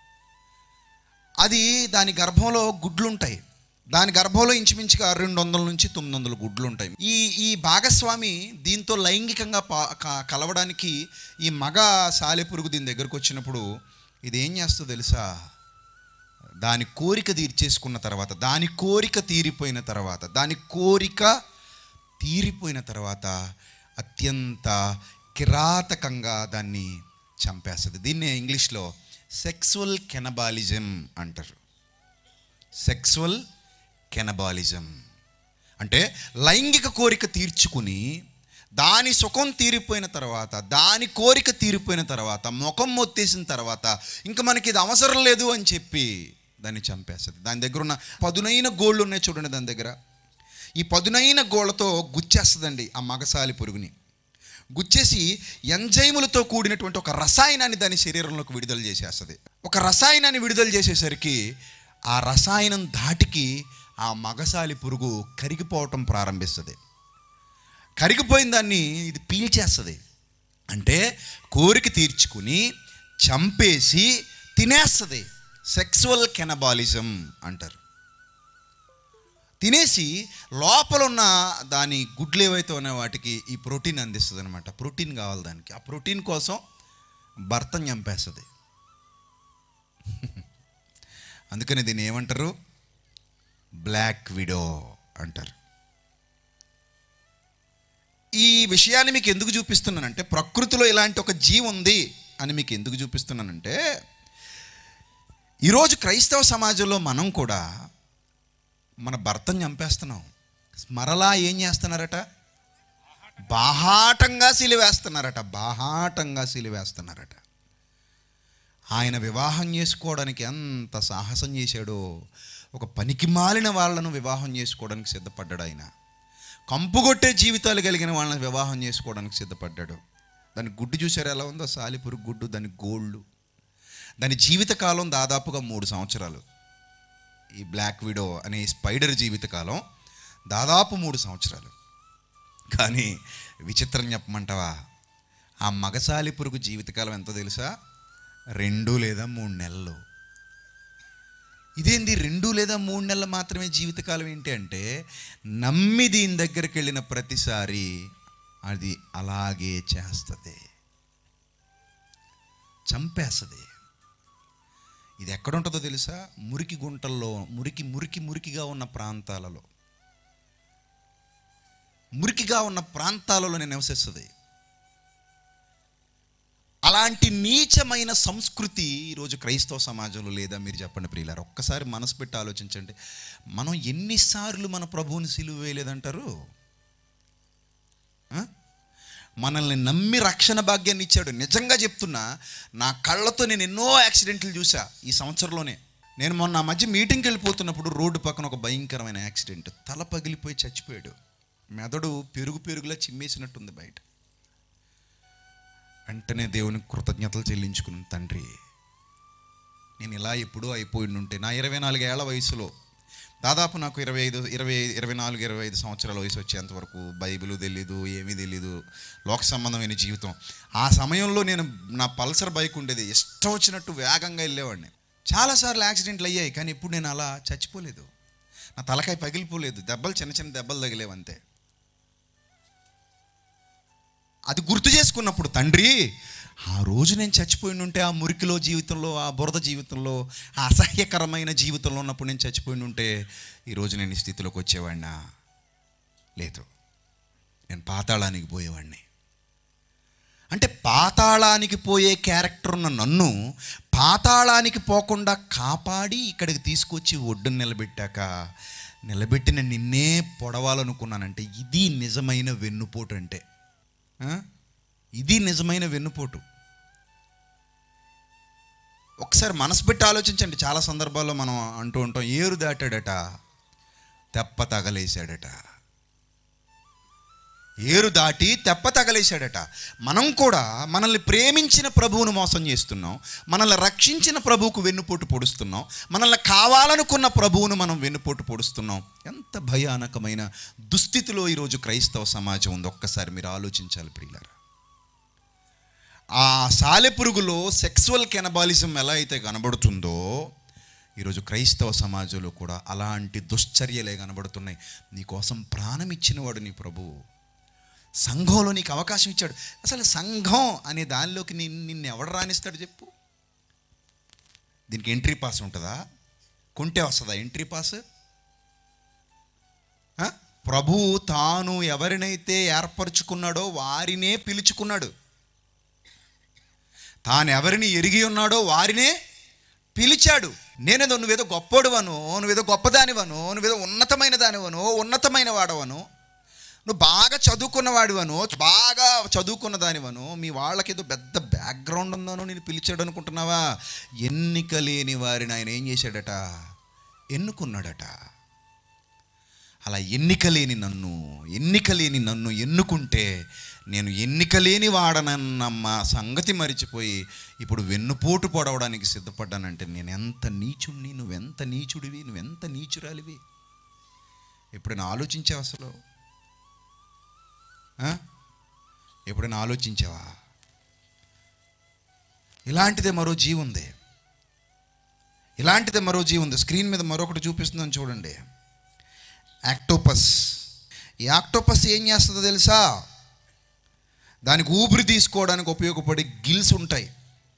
అది దాని గర్భంలో గుడ్లు ఉంటాయి దాని గర్భంలో ఇంచుమించుగా రెండు వందల నుంచి తొమ్మిది వందల గుడ్లు ఉంటాయి ఈ ఈ భాగస్వామి దీంతో లైంగికంగా పా క- కలవడానికి ఈ మగ సాలెపురుగు దీని దగ్గరకు వచ్చినప్పుడు ఇది ఏం చేస్తుందో తెలుసా దాని కోరిక తీర్చేసుకున్న తర్వాత దాని కోరిక తీరిపోయిన తర్వాత దాని కోరిక తీరిపోయిన తర్వాత అత్యంత కిరాతకంగా దాన్ని చంపేస్తుంది దీన్నే ఇంగ్లీష్లో సెక్సువల్ కెనబాలిజం అంటారు సెక్సువల్ కెనబాలిజం అంటే లైంగిక కోరిక తీర్చుకుని దాని సుఖం తీరిపోయిన తర్వాత దాని కోరిక తీరిపోయిన తర్వాత ముఖం మొత్తేసిన తర్వాత ఇంకా మనకి ఇది అవసరం లేదు అని చెప్పి దాన్ని చంపేస్తుంది దాని దగ్గర ఉన్న పదునైన గోళ్ళు ఉన్నాయి చూడండి దాని దగ్గర ఈ పదునైన గోళ్ళతో గుచ్చేస్తుందండి ఆ మగసాలి పురుగుని గుచ్చేసి ఎంజైములతో కూడినటువంటి ఒక రసాయనాన్ని దాని శరీరంలోకి విడుదల చేసేస్తుంది ఒక రసాయనాన్ని విడుదల చేసేసరికి ఆ రసాయనం ధాటికి ఆ మగసాలి పురుగు కరిగిపోవటం ప్రారంభిస్తుంది కరిగిపోయిన దాన్ని ఇది పీల్చేస్తుంది అంటే కోరిక తీర్చుకుని చంపేసి తినేస్తుంది సెక్సువల్ కెనబాలిజం అంటారు తినేసి లోపల ఉన్న దాని గుడ్లు ఏవైతే ఉన్నాయో వాటికి ఈ ప్రోటీన్ అందిస్తుంది అనమాట ప్రోటీన్ కావాలి దానికి ఆ ప్రోటీన్ కోసం భర్తను చంపేస్తుంది అందుకని దీన్ని ఏమంటారు బ్లాక్ విడో అంటారు ఈ విషయాన్ని మీకు ఎందుకు చూపిస్తున్నానంటే ప్రకృతిలో ఇలాంటి ఒక జీవి ఉంది అని మీకు ఎందుకు చూపిస్తున్నానంటే ఈరోజు క్రైస్తవ సమాజంలో మనం కూడా మన భర్తను చంపేస్తున్నాం మరలా ఏం చేస్తున్నారట బాహాటంగా సిలివేస్తున్నారట బాహాటంగా సిలివేస్తున్నారట ఆయన వివాహం చేసుకోవడానికి ఎంత సాహసం చేశాడో ఒక పనికి మాలిన వాళ్ళను వివాహం చేసుకోవడానికి సిద్ధపడ్డాడు ఆయన కంపుగొట్టే జీవితాలు కలిగిన వాళ్ళని వివాహం చేసుకోవడానికి సిద్ధపడ్డాడు దాని గుడ్డు చూసారు ఎలా ఉందో సాలిపురు గుడ్డు దాని గోళ్ళు దాని జీవితకాలం దాదాపుగా మూడు సంవత్సరాలు ఈ బ్లాక్ విడో అనే ఈ స్పైడర్ జీవితకాలం దాదాపు మూడు సంవత్సరాలు కానీ విచిత్రం చెప్పమంటావా ఆ మగసాలి పురుగు జీవితకాలం ఎంతో తెలుసా రెండు లేదా మూడు నెలలు ఇదేంది రెండు లేదా మూడు నెలలు మాత్రమే జీవితకాలం ఏంటి అంటే నమ్మి దీని దగ్గరికి వెళ్ళిన ప్రతిసారి అది అలాగే చేస్తుంది చంపేస్తుంది ఇది ఎక్కడ ఉంటుందో తెలుసా మురికి గుంటల్లో మురికి మురికి మురికిగా ఉన్న ప్రాంతాలలో మురికిగా ఉన్న ప్రాంతాలలో నివసిస్తుంది అలాంటి నీచమైన సంస్కృతి ఈరోజు క్రైస్తవ సమాజంలో లేదా మీరు చెప్పండి ప్రియులారు ఒక్కసారి మనసు పెట్టి ఆలోచించండి మనం ఎన్నిసార్లు మన ప్రభువుని సిలువ వేయలేదంటారు ఆ? మనల్ని నమ్మి రక్షణ భాగ్యాన్ని ఇచ్చాడు నిజంగా చెప్తున్నా నా కళ్ళతో నేను ఎన్నో యాక్సిడెంట్లు చూసా ఈ సంవత్సరంలోనే నేను మొన్న ఆ మధ్య మీటింగ్కి వెళ్ళిపోతున్నప్పుడు రోడ్డు పక్కన ఒక భయంకరమైన యాక్సిడెంట్ తల పగిలిపోయి చచ్చిపోయాడు మెదడు పెరుగు పెరుగులా చిమ్మేసినట్టుంది బయట వెంటనే దేవునికి కృతజ్ఞతలు చెల్లించుకున్నాను తండ్రి నేను ఇలా ఎప్పుడూ అయిపోయి ఉంటే నా ఇరవై నాలుగేళ్ల వయసులో దాదాపు నాకు ఇరవై ఐదు ఇరవై ఇరవై నాలుగు ఇరవై ఐదు సంవత్సరాల వయసు వచ్చేంత వరకు బైబిల్ తెలీదు ఏమీ తెలీదు లోక సంబంధమైన జీవితం ఆ సమయంలో నేను నా పల్సర్ బైక్ ఉండేది ఇష్టం వచ్చినట్టు వేగంగా వెళ్ళేవాడిని చాలాసార్లు యాక్సిడెంట్లు అయ్యాయి కానీ ఇప్పుడు నేను అలా చచ్చిపోలేదు నా తలకాయ పగిలిపోలేదు దెబ్బలు చిన్న చిన్న దెబ్బలు తగిలేవు అంతే అది గుర్తు చేసుకున్నప్పుడు తండ్రి ఆ రోజు నేను చచ్చిపోయి ఉంటే ఆ మురికిలో జీవితంలో ఆ బురద జీవితంలో ఆ అసహ్యకరమైన జీవితంలో ఉన్నప్పుడు నేను చచ్చిపోయి ఉంటే ఈరోజు నేను ఈ స్థితిలోకి వచ్చేవాడినా లేదు నేను పాతాళానికి పోయేవాడిని అంటే పాతాళానికి పోయే క్యారెక్టర్ ఉన్న నన్ను పాతాళానికి పోకుండా కాపాడి ఇక్కడికి తీసుకొచ్చి ఒడ్డును నిలబెట్టాక నిలబెట్టిన నిన్నే పొడవాలనుకున్నానంటే ఇది నిజమైన వెన్నుపోటు అంటే ఆ? ఇది నిజమైన వెన్నుపోటు ఒకసారి మనసు పెట్టి ఆలోచించండి చాలా సందర్భాల్లో మనం అంటూ ఉంటాం ఏరు దాటాడట తెప్ప తగలేశాడట ఏరు దాటి తెప్ప తగలేశాడట మనం కూడా మనల్ని ప్రేమించిన ప్రభువును మోసం చేస్తున్నాం మనల్ని రక్షించిన ప్రభువుకు వెన్నుపోటు పొడుస్తున్నాం మనల్ని కావాలనుకున్న ప్రభువును మనం వెన్నుపోటు పొడుస్తున్నాం ఎంత భయానకమైన దుస్థితిలో ఈరోజు క్రైస్తవ సమాజం ఉంది ఒక్కసారి మీరు ఆలోచించాలి ప్రియులారా ఆ సాలెపురుగులో సెక్సువల్ కెనబాలిజం ఎలా అయితే కనబడుతుందో ఈరోజు క్రైస్తవ సమాజంలో కూడా అలాంటి దుశ్చర్యలే కనబడుతున్నాయి నీకోసం ప్రాణం ఇచ్చినవాడు నీ ప్రభువు సంఘంలో నీకు అవకాశం ఇచ్చాడు అసలు సంఘం అనే దానిలోకి నిన్ను నిన్ను ఎవడు రాణిస్తాడు చెప్పు దీనికి ఎంట్రీ పాస్ ఉంటుందా కొంటే వస్తుందా ఎంట్రీ పాస్ ఆ? ప్రభువు తాను ఎవరినైతే ఏర్పరచుకున్నాడో వారినే పిలుచుకున్నాడు తాను ఎవరిని ఎరిగి ఉన్నాడో వారినే పిలిచాడు నేనేదో నువ్వేదో గొప్పోడువను నువ్వేదో గొప్పదానివను నువ్వేదో ఉన్నతమైన దానివను ఉన్నతమైన వాడవను నువ్వు బాగా చదువుకున్న వాడివను బాగా చదువుకున్న దానివను మీ వాళ్ళకి ఏదో పెద్ద బ్యాక్గ్రౌండ్ ఉందను నేను పిలిచాడు అనుకుంటున్నావా ఎన్నిక లేని వారిని ఆయన ఏం చేశాడట ఎన్నుకున్నాడట అలా ఎన్నిక లేని నన్ను ఎన్నిక లేని నన్ను ఎన్నుకుంటే నేను ఎన్నిక లేని వాడనన్నమ్మ సంగతి మరిచిపోయి ఇప్పుడు వెన్నుపోటు పొడవడానికి సిద్ధపడ్డానంటే నేను ఎంత నీచుడిని నువ్వెంత నీచుడివి నువ్వెంత నీచురాలివి ఎప్పుడైనా ఆలోచించావు అసలు ఆ? ఎప్పుడైనా ఆలోచించావా ఇలాంటిదే మరో జీవి ఉంది ఇలాంటిదే మరో జీవి ఉంది స్క్రీన్ మీద మరొకటి చూపిస్తుందని చూడండి యాక్టోపస్ ఈ యాక్టోపస్ ఏం చేస్తుందో తెలుసా దానికి ఊపిరి తీసుకోవడానికి ఉపయోగపడే గిల్స్ ఉంటాయి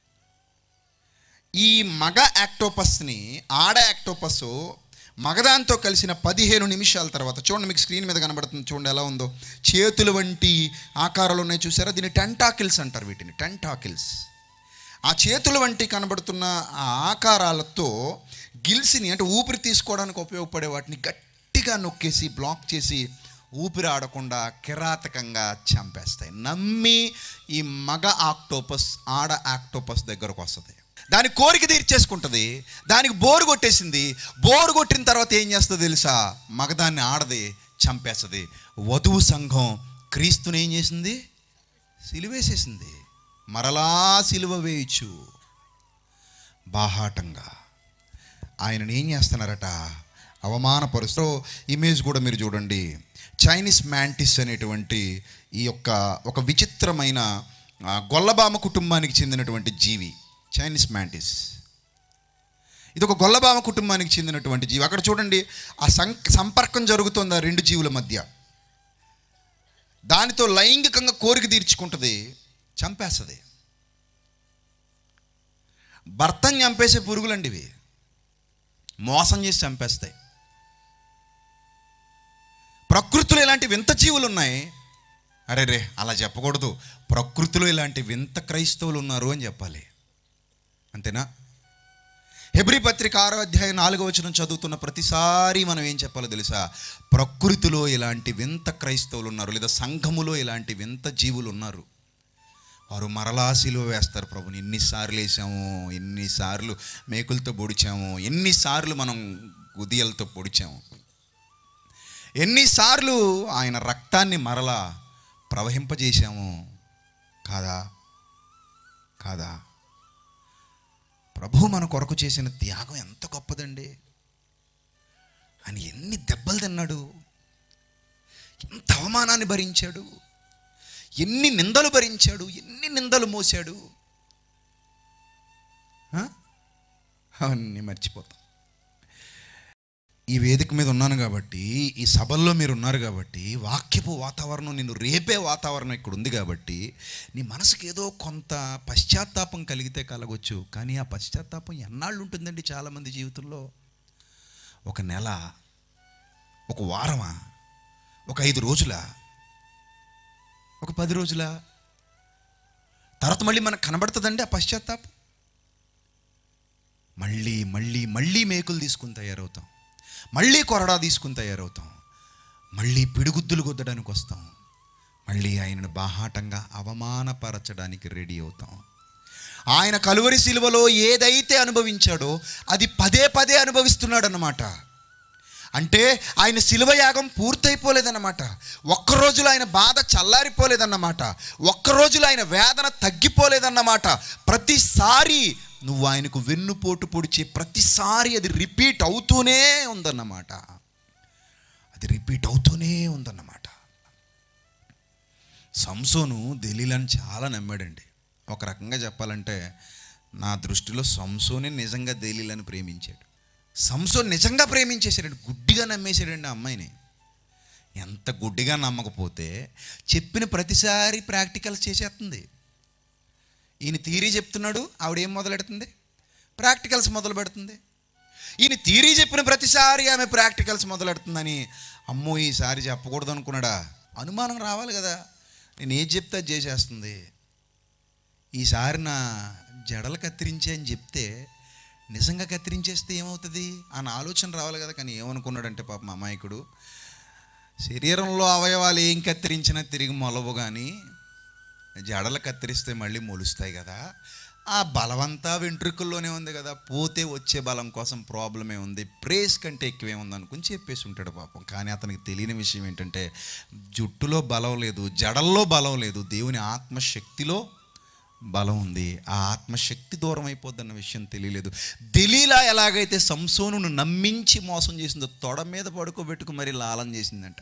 ఈ మగ యాక్టోపస్ని ఆడ యాక్టోపస్ మగదాంతో కలిసిన పదిహేను నిమిషాల తర్వాత చూడండి మీకు స్క్రీన్ మీద కనబడుతుంది చూడండి ఎలా ఉందో చేతులు వంటి ఆకారాలు ఉన్నాయి చూసారా దీన్ని టెంటాకిల్స్ అంటారు వీటిని టెంటాకిల్స్ ఆ చేతుల వంటి కనబడుతున్న ఆ ఆకారాలతో గిల్స్ని అంటే ఊపిరి తీసుకోవడానికి ఉపయోగపడే వాటిని గట్టిగా నొక్కేసి బ్లాక్ చేసి ఊపిరి ఆడకుండా కిరాతకంగా చంపేస్తాయి నమ్మి ఈ మగ ఆక్టోపస్ ఆడ ఆక్టోపస్ దగ్గరకు వస్తుంది దాని కోరిక తీర్చేసుకుంటుంది దానికి బోరు కొట్టేసింది బోరు కొట్టిన తర్వాత ఏం చేస్తుందో తెలుసా మగదాన్ని ఆడది చంపేస్తుంది వధువు సంఘం క్రీస్తుని ఏం చేసింది సిలువేసేసింది మరలా సిలువ వేయచ్చు బాహాటంగా ఆయనని ఏం చేస్తున్నారట అవమానపరుస్తూ ఇమేజ్ కూడా మీరు చూడండి చైనీస్ మ్యాంటిస్ అనేటువంటి ఈ యొక్క ఒక విచిత్రమైన ఆ, గొల్లబామ కుటుంబానికి చెందినటువంటి జీవి చైనీస్ మ్యాంటిస్ ఇది ఒక గొల్లబామ కుటుంబానికి చెందినటువంటి జీవి అక్కడ చూడండి ఆ సం సంపర్కం జరుగుతుంది ఆ రెండు జీవుల మధ్య దానితో లైంగికంగా కోరిక తీర్చుకుంటుంది చంపేస్తుంది భర్తను చంపేసే పురుగులండి ఇవి మోసం చేసి చంపేస్తాయి ప్రకృతిలో ఇలాంటి వింత జీవులు ఉన్నాయి అరే రే అలా చెప్పకూడదు ప్రకృతిలో ఇలాంటి వింత క్రైస్తవులు ఉన్నారు అని చెప్పాలి అంతేనా హెబ్రి పత్రిక ఆరో అధ్యాయం నాలుగో వచనం చదువుతున్న ప్రతిసారి మనం ఏం చెప్పాలో తెలుసా ప్రకృతిలో ఇలాంటి వింత క్రైస్తవులు ఉన్నారు లేదా సంఘములో ఇలాంటి వింత జీవులు ఉన్నారు వారు మరలా సిలువ వేస్తారు ప్రభుని ఎన్నిసార్లు వేసాము ఎన్నిసార్లు మేకులతో పొడిచాము ఎన్నిసార్లు మనం ఉదయాలతో పొడిచాము ఎన్నిసార్లు ఆయన రక్తాన్ని మరలా ప్రవహింపజేశాము కాదా కాదా ప్రభు మన కొరకు చేసిన త్యాగం ఎంత గొప్పదండి ఆయన ఎన్ని దెబ్బలు తిన్నాడు ఎంత అవమానాన్ని భరించాడు ఎన్ని నిందలు భరించాడు ఎన్ని నిందలు మోసాడు ఆ? అవన్నీ మర్చిపోతాం ఈ వేదిక మీద ఉన్నాను కాబట్టి ఈ సభల్లో మీరు ఉన్నారు కాబట్టి వాక్యపు వాతావరణం నిన్ను రేపే వాతావరణం ఇక్కడ ఉంది కాబట్టి నీ మనసుకి ఏదో కొంత పశ్చాత్తాపం కలిగితే కలగొచ్చు కానీ ఆ పశ్చాత్తాపం ఎన్నాళ్ళు ఉంటుందండి చాలామంది జీవితంలో ఒక నెల ఒక వారమా ఒక ఐదు రోజులా ఒక పది రోజుల తర్వాత మళ్ళీ మనకు కనబడుతుందండి ఆ పశ్చాత్తాపం మళ్ళీ మళ్ళీ మళ్ళీ మేకులు తీసుకుని తయారవుతాం మళ్ళీ కొరడా తీసుకుని తయారవుతాం మళ్ళీ పిడుగుద్దులు కొద్దడానికి వస్తాం మళ్ళీ ఆయనను బాహాటంగా అవమానపరచడానికి రెడీ అవుతాం ఆయన కలువరి శిలువలో ఏదైతే అనుభవించాడో అది పదే పదే అనుభవిస్తున్నాడు అన్నమాట అంటే ఆయన శిలువ యాగం పూర్తయిపోలేదన్నమాట ఒక్క రోజులో ఆయన బాధ చల్లారిపోలేదన్నమాట ఒక్క రోజులో ఆయన వేదన తగ్గిపోలేదన్నమాట ప్రతిసారి నువ్వు ఆయనకు వెన్నుపోటు పొడిచే ప్రతిసారి అది రిపీట్ అవుతూనే ఉందన్నమాట అది రిపీట్ అవుతూనే ఉందన్నమాట సంసోను దలీలని చాలా నమ్మాడండి ఒక రకంగా చెప్పాలంటే నా దృష్టిలో సంసోనే నిజంగా దలీలని ప్రేమించాడు సంసోన్ నిజంగా ప్రేమించేశాడండి గుడ్డిగా నమ్మేశాడండి ఆ అమ్మాయిని ఎంత గుడ్డిగా నమ్మకపోతే చెప్పిన ప్రతిసారి ప్రాక్టికల్స్ చేసేస్తుంది ఈయన థీరీ చెప్తున్నాడు ఆవిడ ఏం మొదలెడుతుంది ప్రాక్టికల్స్ మొదలు పెడుతుంది ఈయన థీరీ చెప్పిన ప్రతిసారి ఆమె ప్రాక్టికల్స్ మొదలెడుతుందని అమ్మో ఈసారి చెప్పకూడదు అనుకున్నాడా అనుమానం రావాలి కదా నేను ఏది చెప్తే అది చేసేస్తుంది ఈసారి నా జడలు కత్తిరించే అని చెప్తే నిజంగా కత్తిరించేస్తే ఏమవుతుంది అన్న ఆలోచన రావాలి కదా కానీ ఏమనుకున్నాడంటే పాప మా అమాయకుడు శరీరంలో అవయవాలు ఏం కత్తిరించినా తిరిగి మొలవు కానీ జడలు కత్తిరిస్తే మళ్ళీ మొలుస్తాయి కదా ఆ బలమంతా వెంట్రుకల్లోనే ఉంది కదా పోతే వచ్చే బలం కోసం ప్రాబ్లమే ఉంది ప్రేస్ కంటే ఎక్కువే ఉంది అనుకుని చెప్పేసి ఉంటాడు పాపం కానీ అతనికి తెలియని విషయం ఏంటంటే జుట్టులో బలం లేదు జడల్లో బలం లేదు దేవుని ఆత్మశక్తిలో బలం ఉంది ఆ ఆత్మశక్తి దూరం అయిపోద్దన్న విషయం తెలియలేదు దలీలా ఎలాగైతే సంసోనును నమ్మించి మోసం చేసిందో తొడ మీద పడుకోబెట్టుకు మరి లాలం చేసిందంట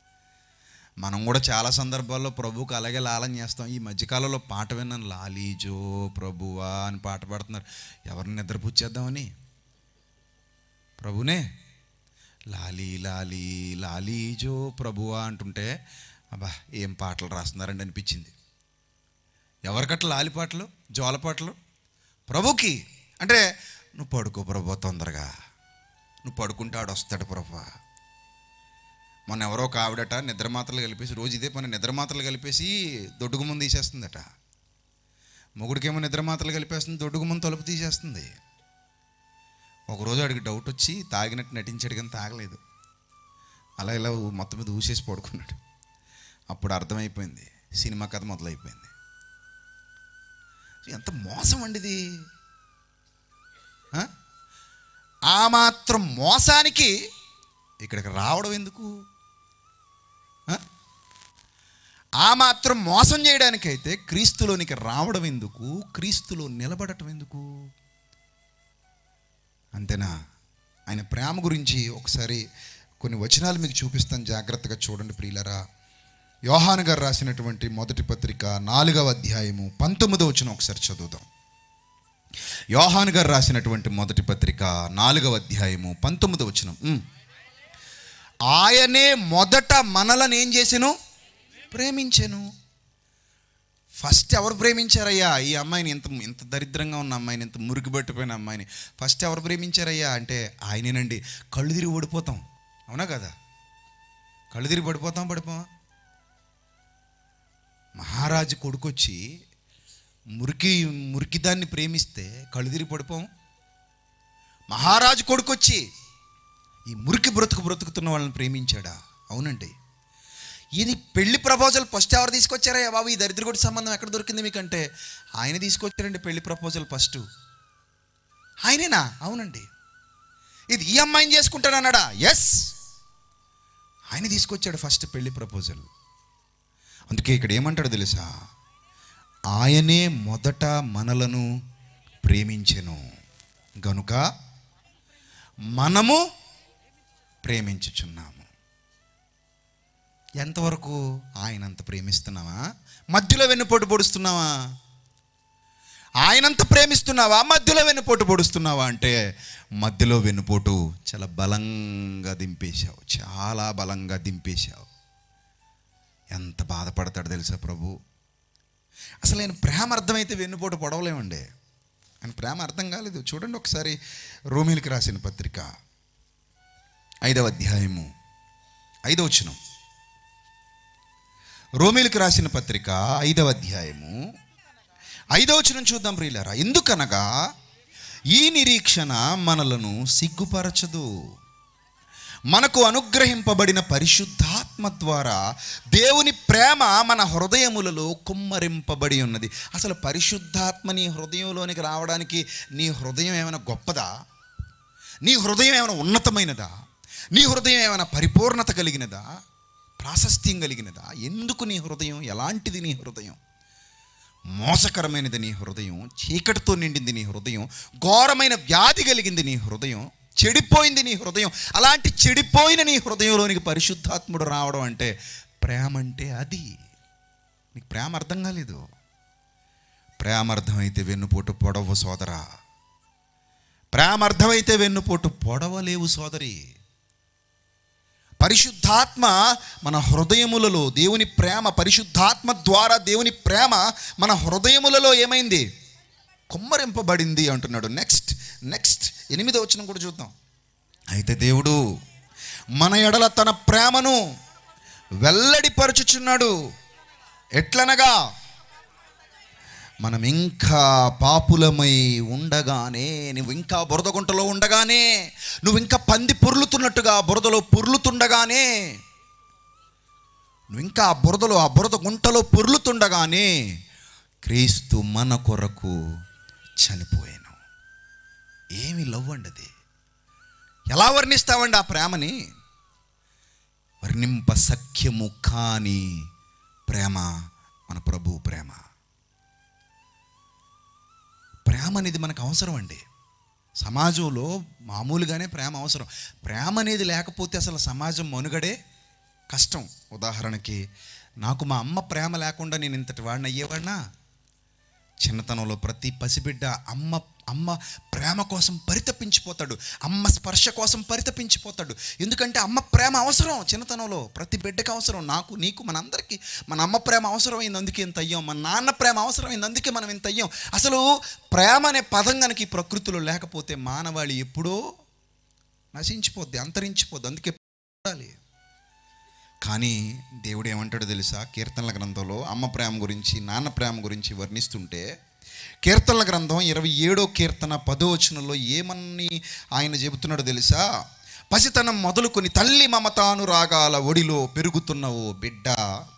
మనం కూడా చాలా సందర్భాల్లో ప్రభువుకి అలాగే లాలం చేస్తాం ఈ మధ్యకాలంలో పాట విన్నాను లాలీజో ప్రభువా అని పాట పాడుతున్నారు ఎవరిని నిద్రపుచ్చేద్దామని ప్రభునే లాలీ లాలీ లాలీజో ప్రభువా అంటుంటే అబ్బా ఏం పాటలు రాస్తున్నారండి అనిపించింది ఎవరికట్ల లాలి పాటలు జోల పాటలు ప్రభుకి అంటే నువ్వు పడుకో ప్రభు తొందరగా నువ్వు పడుకుంటాడు వస్తాడు ప్రభు మొన్న ఎవరో ఒక ఆవిడట నిద్ర మాత్రలు కలిపేసి రోజు ఇదే పని నిద్ర మాత్రలు కలిపేసి దొడ్డుగు ముందు తీసేస్తుందట మొగుడికేమో నిద్ర మాత్రలు కలిపేస్తుంది దొడ్డుగు ముందు తలుపు తీసేస్తుంది ఒకరోజు అడిగి డౌట్ వచ్చి తాగినట్టు నటించాడు కానీ తాగలేదు అలా ఇలా ఊ- మొత్తం మీద ఊసేసి పడుకున్నాడు అప్పుడు అర్థమైపోయింది సినిమా కథ మొదలైపోయింది ఎంత మోసం అండి ఇది ఆ? ఆ మాత్రం మోసానికి ఇక్కడికి రావడం ఎందుకు ఆ? ఆ మాత్రం మోసం చేయడానికైతే క్రీస్తులోనికి రావడం ఎందుకు క్రీస్తులో నిలబడటం ఎందుకు అంతేనా ఆయన ప్రేమ గురించి ఒకసారి కొన్ని వచనాలు మీకు చూపిస్తాను జాగ్రత్తగా చూడండి ప్రియులరా యోహాను గారు రాసినటువంటి మొదటి పత్రిక నాలుగవ అధ్యాయము పంతొమ్మిదవ వచనం ఒకసారి చదువుదాం యోహాను గారు రాసినటువంటి మొదటి పత్రిక నాలుగవ అధ్యాయము పంతొమ్మిదవ వచనం ఉమ్. ఆయనే మొదట మనలను ఏం చేసెను ప్రేమించెను ఫస్ట్ ఎవరు ప్రేమించారయ్యా ఈ అమ్మాయిని ఇంత ఇంత దరిద్రంగా ఉన్న అమ్మాయిని ఇంత మురికి పట్టిపోయిన అమ్మాయిని ఫస్ట్ ఎవరు ప్రేమించారయ్యా అంటే ఆయనేనండి కళ్ళు తిరిగి పడిపోతాం అవునా కదా కళ్ళు తిరిగి పడిపోతాం పడిపోం మహారాజు కొడుకొచ్చి మురికి మురికి దాన్ని ప్రేమిస్తే కళ్ళు తిరిగి పడిపోం మహారాజు కొడుకొచ్చి ఈ మురికి బ్రతుకు బ్రతుకుతున్న వాళ్ళని ప్రేమించాడా అవునండి ఇది పెళ్లి ప్రపోజల్ ఫస్ట్ ఎవరు తీసుకొచ్చారా బాబు ఈ దరిద్రగుడి సంబంధం ఎక్కడ దొరికింది మీకంటే ఆయన తీసుకొచ్చారండి పెళ్లి ప్రపోజల్ ఫస్ట్ ఆయనేనా అవునండి ఇది ఈ అమ్మాయిని చేసుకుంటానన్నాడా ఎస్ ఆయన తీసుకొచ్చాడు ఫస్ట్ పెళ్లి ప్రపోజల్ అందుకే ఇక్కడ ఏమంటాడు తెలుసా ఆయనే మొదట మనలను ప్రేమించెను గనుక మనము ప్రేమించుచున్నాము ఎంతవరకు ఆయనంత ప్రేమిస్తున్నావా మధ్యలో వెన్నుపోటు పొడుస్తున్నావా ఆయనంత ప్రేమిస్తున్నావా మధ్యలో వెన్నుపోటు పొడుస్తున్నావా అంటే మధ్యలో వెన్నుపోటు చాలా బలంగా దింపేశావు చాలా బలంగా దింపేశావు ఎంత బాధపడతాడు తెలుసా ప్రభు అసలు ఆయన ప్రేమ అర్థమైతే వెన్నుపోటు పొడవలేమండి ఆయన ప్రేమ అర్థం కాలేదు చూడండి ఒకసారి రోమిలికి రాసిన పత్రిక ఐదవ అధ్యాయము ఐదవ వచనం రోమిలికి రాసిన పత్రిక ఐదవ అధ్యాయము ఐదవ వచనం చూద్దాం ప్రియులారా ఎందుకనగా ఈ నిరీక్షణ మనలను సిగ్గుపరచదు మనకు అనుగ్రహింపబడిన పరిశుద్ధాత్మ ద్వారా దేవుని ప్రేమ మన హృదయములలో కుమ్మరింపబడి ఉన్నది అసలు పరిశుద్ధాత్మ నీ హృదయంలోనికి రావడానికి నీ హృదయం ఏమైనా గొప్పదా నీ హృదయం ఏమైనా ఉన్నతమైనదా నీ హృదయం ఏమైనా పరిపూర్ణత కలిగినదా ప్రాశస్త్యం కలిగినదా ఎందుకు నీ హృదయం ఎలాంటిది నీ హృదయం మోసకరమైనది నీ హృదయం చీకటితో నిండింది నీ హృదయం ఘోరమైన వ్యాధి కలిగింది నీ హృదయం చెడిపోయింది నీ హృదయం అలాంటి చెడిపోయిన నీ హృదయంలోనికి పరిశుద్ధాత్ముడు రావడం అంటే ప్రేమ అంటే అది నీకు ప్రేమ అర్థం కాలేదు ప్రేమ అర్థమైతే వెన్నుపోటు పొడవు సోదరా ప్రేమ అర్థమైతే వెన్నుపోటు పొడవలేవు సోదరి పరిశుద్ధాత్మ మన హృదయములలో దేవుని ప్రేమ పరిశుద్ధాత్మ ద్వారా దేవుని ప్రేమ మన హృదయములలో ఏమైంది కుమ్మరింపబడింది అంటున్నాడు నెక్స్ట్ నెక్స్ట్ ఎనిమిదో వచ్చిన కూడా చూద్దాం అయితే దేవుడు మన ఎడల తన ప్రేమను వెల్లడిపరచుచున్నాడు ఎట్లనగా మనం ఇంకా పాపులమై ఉండగానే నువ్వు ఇంకా బురద గుంటలో ఉండగానే నువ్వు ఇంకా పంది పొర్లుతున్నట్టుగా బురదలో పొర్లుతుండగానే నువ్వు ఇంకా ఆ బురదలో ఆ బురద గుంటలో పొర్లుతుండగానే క్రీస్తు మన కొరకు చనిపోయాను ఏమి లవ్ అండి అది ఎలా వర్ణిస్తావండి ఆ ప్రేమని వర్ణింప సఖ్యము కాని ప్రేమ మన ప్రభు ప్రేమ ప్రేమ అనేది మనకు అవసరం అండి సమాజంలో మామూలుగానే ప్రేమ అవసరం ప్రేమ అనేది లేకపోతే అసలు సమాజం మనుగడే కష్టం ఉదాహరణకి నాకు మా అమ్మ ప్రేమ లేకుండా నేను ఇంతటి వాడిని అయ్యేవాడినా చిన్నతనంలో ప్రతి పసిబిడ్డ అమ్మ అమ్మ ప్రేమ కోసం పరితపించిపోతాడు అమ్మ స్పర్శ కోసం పరితపించిపోతాడు ఎందుకంటే అమ్మ ప్రేమ అవసరం చిన్నతనంలో ప్రతి బిడ్డకి అవసరం నాకు నీకు మనందరికీ మన అమ్మ ప్రేమ అవసరమైంది అందుకే ఇంత అయ్యాం మన నాన్న ప్రేమ అవసరమైంది అందుకే మనం ఇంత అయ్యాం అసలు ప్రేమ అనే పదం కనుక ఈ ప్రకృతిలో లేకపోతే మానవాళి ఎప్పుడో నశించిపోద్ది అంతరించిపోద్ది అందుకే ఉండాలి కానీ దేవుడు ఏమంటాడో తెలుసా కీర్తనల గ్రంథంలో అమ్మ ప్రేమ గురించి నాన్న ప్రేమ గురించి వర్ణిస్తుంటే కీర్తనల గ్రంథం ఇరవై ఏడో కీర్తన పదో వచనంలో ఏమని ఆయన చెబుతున్నాడో తెలుసా పసితనం మొదలుకొని తల్లి మమతానురాగాల ఒడిలో పెరుగుతున్న ఓ బిడ్డ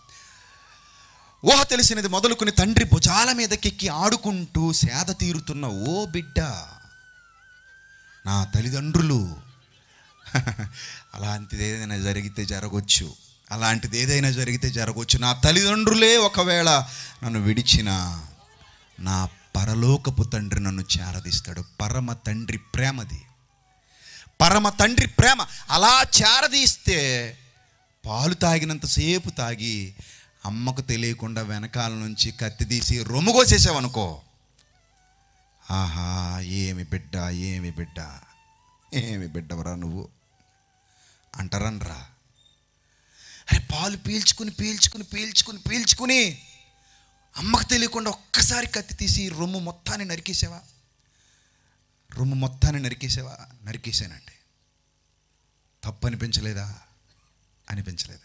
ఊహ తెలిసినది మొదలుకొని తండ్రి భుజాల మీదకెక్కి ఆడుకుంటూ సేద తీరుతున్న ఓ బిడ్డ నా తల్లిదండ్రులు అలాంటిది ఏదైనా జరిగితే జరగవచ్చు అలాంటిది ఏదైనా జరిగితే జరగవచ్చు నా తల్లిదండ్రులే ఒకవేళ నన్ను విడిచిన నా పరలోకపు తండ్రి నన్ను చేరదీస్తాడు పరమ తండ్రి ప్రేమది పరమ తండ్రి ప్రేమ అలా చేరదీస్తే పాలు తాగినంతసేపు తాగి అమ్మకు తెలియకుండా వెనకాల నుంచి కత్తి తీసి రొమ్ము కోసేసావనుకో ఆహా ఏమి బిడ్డ ఏమి బిడ్డ ఏమి బిడ్డవరా నువ్వు అంటారనరా అరే పాలు పీల్చుకుని పీల్చుకుని పీల్చుకుని పీల్చుకుని అమ్మకు తెలియకుండా ఒక్కసారి కత్తి తీసి రొమ్ము మొత్తాన్ని నరికేసావా రొమ్ము మొత్తాన్ని నరికేసావా నరికేసానండి తప్పు అనిపించలేదా అనిపించలేదండి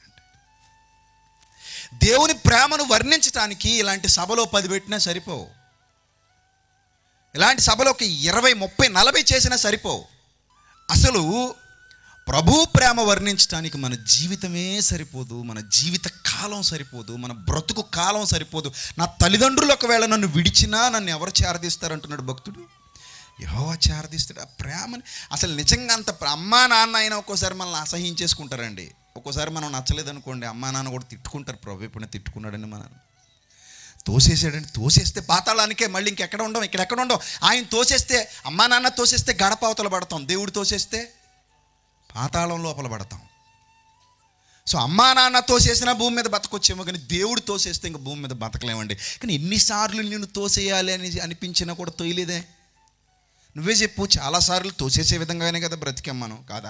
దేవుని ప్రేమను వర్ణించటానికి ఇలాంటి సభలో పది పెట్టినా సరిపోవు ఇలాంటి సభలోకి ఇరవై ముప్పై నలభై చేసినా సరిపోవు అసలు ప్రభు ప్రేమ వర్ణించడానికి మన జీవితమే సరిపోదు మన జీవిత కాలం సరిపోదు మన బ్రతుకు కాలం సరిపోదు నా తల్లిదండ్రులు ఒకవేళ నన్ను విడిచినా నన్ను ఎవరు చేరదీస్తారంటున్నాడు భక్తుడు యహోవా చేరదీస్తాడు ఆ ప్రేమని అసలు నిజంగా అంత ప్ర- అమ్మా నాన్న అయినా ఒక్కోసారి మనల్ని అసహించేసుకుంటారండి ఒక్కోసారి మనం నచ్చలేదు అనుకోండి అమ్మా నాన్న కూడా తిట్టుకుంటారు ప్రభు ఇప్పుడు తిట్టుకున్నాడని మనల్ని తోసేసాడండి తోసేస్తే పాతాళానికే మళ్ళీ ఇంకెక్కడ ఉండం ఇక్కడ ఎక్కడ ఉండం ఆయన తోసేస్తే అమ్మా నాన్న తోసేస్తే గడప అవతల పడతాం దేవుడు తోసేస్తే పాతాళం లోపల పడతాం సో అమ్మా నాన్న తోసేసిన భూమి మీద బతకొచ్చేమో కానీ దేవుడు తోసేస్తే ఇంక భూమి మీద బతకలేమండి కానీ ఎన్నిసార్లు నిన్ను తోసేయాలి అని అనిపించినా కూడా తోయలేదే నువ్వే చెప్పు చాలాసార్లు తోసేసే విధంగానే కదా బ్రతికాం మనం కాదా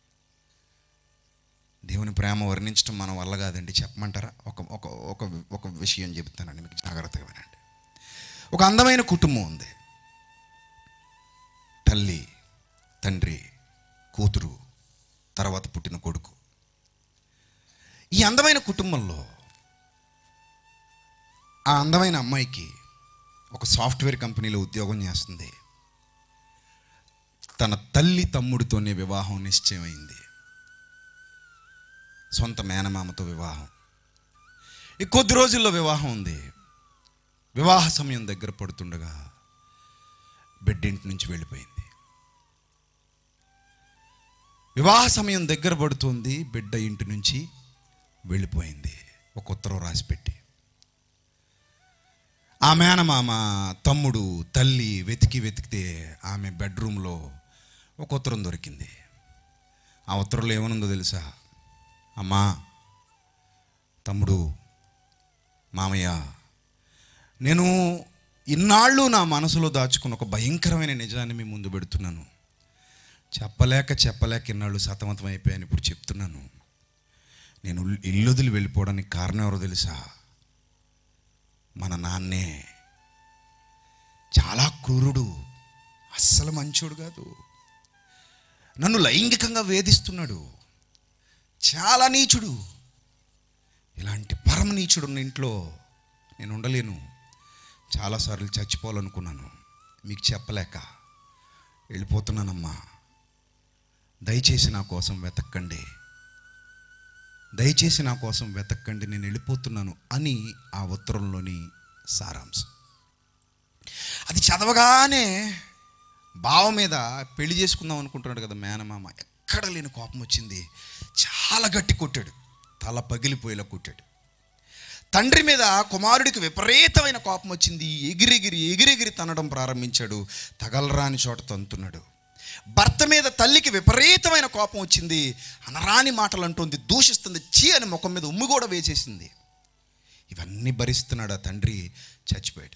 దేవుని ప్రేమ వర్ణించడం మన వల్ల కాదండి చెప్పమంటారా ఒక ఒక ఒక ఒక విషయం చెప్తానండి మీకు జాగ్రత్తగా వినండి ఒక అందమైన కుటుంబం ఉంది తల్లి తండ్రి కూతురు తర్వాత పుట్టిన కొడుకు ఈ అందమైన కుటుంబంలో ఆ అందమైన అమ్మాయికి ఒక సాఫ్ట్వేర్ కంపెనీలో ఉద్యోగం చేస్తుంది తన తల్లి తమ్ముడితోనే వివాహం నిశ్చయమైంది సొంత మేనమామతో వివాహం ఈ కొద్ది రోజుల్లో వివాహం ఉంది వివాహ సమయం దగ్గర పడుతుండగా బిడ్డింటి నుంచి వెళ్ళిపోయింది వివాహ సమయం దగ్గర పడుతుంది బిడ్డ ఇంటి నుంచి వెళ్ళిపోయింది ఒక ఉత్తరం రాసిపెట్టి ఆ మేనమామ తమ్ముడు తల్లి వెతికి వెతికితే ఆమె బెడ్రూమ్లో ఒక ఉత్తరం దొరికింది ఆ ఉత్తరంలో ఏమనుందో తెలుసా అమ్మా తమ్ముడు మామయ్య నేను ఇన్నాళ్ళు నా మనసులో దాచుకున్న ఒక భయంకరమైన నిజాన్ని మీ ముందు పెడుతున్నాను చెప్పలేక చెప్పలేక ఇన్నాళ్ళు సతమతం అయిపోయాను ఇప్పుడు చెప్తున్నాను నేను ఇల్లు వదిలి వెళ్ళిపోవడానికి కారణం ఎవరో తెలుసా మన నాన్నే చాలా క్రూరుడు అస్సలు మంచోడు కాదు నన్ను లైంగికంగా వేధిస్తున్నాడు చాలా నీచుడు ఇలాంటి పరమ నీచుడు ఉన్న ఇంట్లో నేను ఉండలేను చాలాసార్లు చచ్చిపోవాలనుకున్నాను మీకు చెప్పలేక వెళ్ళిపోతున్నానమ్మా దయచేసి నా కోసం వెతక్కండి దయచేసి నా కోసం వెతక్కండి నేను వెళ్ళిపోతున్నాను అని ఆ ఉత్తరంలోని సారాంశం అది చదవగానే బావ మీద పెళ్లి చేసుకుందాం అనుకుంటున్నాడు కదా మేనమామ ఎక్కడ లేని కోపం వచ్చింది చాలా గట్టి కొట్టాడు తల పగిలిపోయేలా కొట్టాడు తండ్రి మీద కుమారుడికి విపరీతమైన కోపం వచ్చింది ఎగిరెగిరి ఎగిరెగిరి తనడం ప్రారంభించాడు తగలరాని చోట తంతున్నాడు భర్త మీద తల్లికి విపరీతమైన కోపం వచ్చింది అనరాని మాటలు అంటుంది దూషిస్తుంది చీ అని ముఖం మీద ఉమ్ము కూడా వేసేసింది ఇవన్నీ భరిస్తున్నాడు ఆ తండ్రి చచ్చిపోయాడు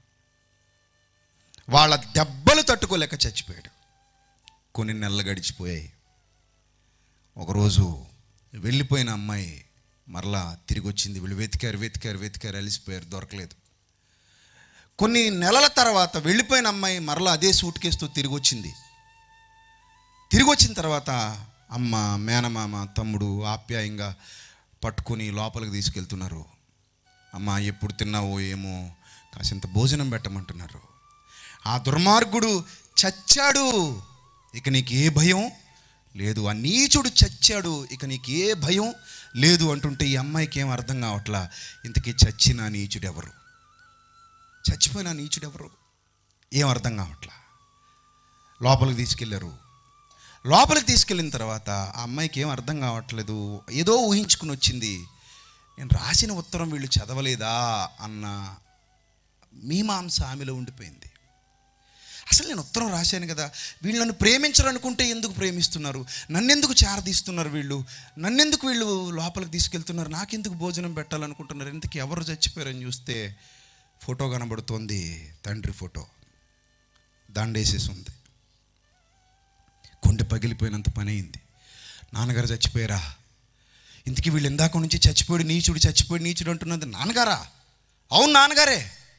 వాళ్ళ దెబ్బలు తట్టుకోలేక చచ్చిపోయాడు కొన్ని నెలలు గడిచిపోయాయి ఒకరోజు వెళ్ళిపోయిన అమ్మాయి మరలా తిరిగి వచ్చింది వీళ్ళు వెతికారు వెతికారు వెతికారు అలిసిపోయారు దొరకలేదు కొన్ని నెలల తర్వాత వెళ్ళిపోయిన అమ్మాయి మరలా అదే సూట్ కేసుతో తిరిగి వచ్చింది తిరిగి వచ్చిన తర్వాత అమ్మ మేనమామ తమ్ముడు ఆప్యాయంగా పట్టుకొని లోపలికి తీసుకెళ్తున్నారు అమ్మ ఎప్పుడు తిన్నావో ఏమో కాసింత భోజనం పెట్టమంటున్నారు ఆ దుర్మార్గుడు చచ్చాడు ఇక నీకు ఏ భయం లేదు ఆ నీచుడు చచ్చాడు ఇక నీకు ఏ భయం లేదు అంటుంటే ఈ అమ్మాయికి ఏం అర్థం కావట్లా ఇంతకీ చచ్చిన నీచుడు ఎవరు చచ్చిపోయిన నీచుడు ఎవరు ఏం అర్థం కావట్లా లోపలికి తీసుకెళ్లారు లోపలికి తీసుకెళ్ళిన తర్వాత ఆ అమ్మాయికి ఏం అర్థం కావట్లేదు ఏదో ఊహించుకుని వచ్చింది నేను రాసిన ఉత్తరం వీళ్ళు చదవలేదా అన్న మీమాంస ఆమెలో ఉండిపోయింది అసలు నేను ఉత్తరం రాశాను కదా వీళ్ళు నన్ను ప్రేమించరనుకుంటే ఎందుకు ప్రేమిస్తున్నారు నన్నెందుకు చేరదీస్తున్నారు వీళ్ళు నన్నెందుకు వీళ్ళు లోపలికి తీసుకెళ్తున్నారు నాకెందుకు భోజనం పెట్టాలనుకుంటున్నారు ఇంతకు ఎవరు చచ్చిపోయారని చూస్తే ఫోటో కనబడుతోంది తండ్రి ఫోటో దండేసేసి ఉంది గుండె పగిలిపోయినంత పని అయింది నాన్నగారు చచ్చిపోయారా ఇంతకీ వీళ్ళు ఇందాక నుంచి చచ్చిపోయాడు నీచుడు చచ్చిపోయాడు నీచుడు అంటున్నది నాన్నగారా అవును నాన్నగారే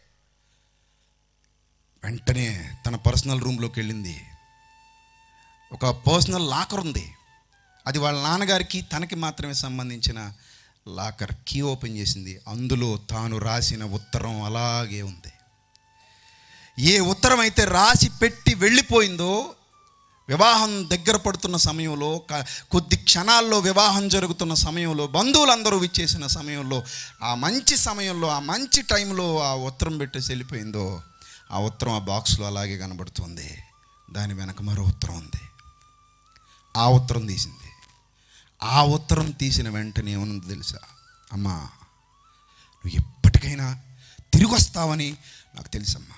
వెంటనే తన పర్సనల్ రూమ్లోకి వెళ్ళింది ఒక పర్సనల్ లాకర్ ఉంది అది వాళ్ళ నాన్నగారికి తనకి మాత్రమే సంబంధించిన లాకర్ కీ ఓపెన్ చేసింది అందులో తాను రాసిన ఉత్తరం అలాగే ఉంది ఏ ఉత్తరం అయితే రాసి పెట్టి వెళ్ళిపోయిందో వివాహం దగ్గర పడుతున్న సమయంలో క- కొద్ది క్షణాల్లో వివాహం జరుగుతున్న సమయంలో బంధువులందరూ విచ్చేసిన సమయంలో ఆ మంచి సమయంలో ఆ మంచి టైంలో ఆ ఉత్తరం పెట్టేసి వెళ్ళిపోయిందో ఆ ఉత్తరం ఆ బాక్స్లో అలాగే కనబడుతుంది దాని వెనక మరో ఉత్తరం ఉంది ఆ ఉత్తరం తీసింది ఆ ఉత్తరం తీసిన వెంటనే ఏమనుంది తెలుసా అమ్మా నువ్వు ఎప్పటికైనా తిరిగి వస్తావని నాకు తెలుసమ్మా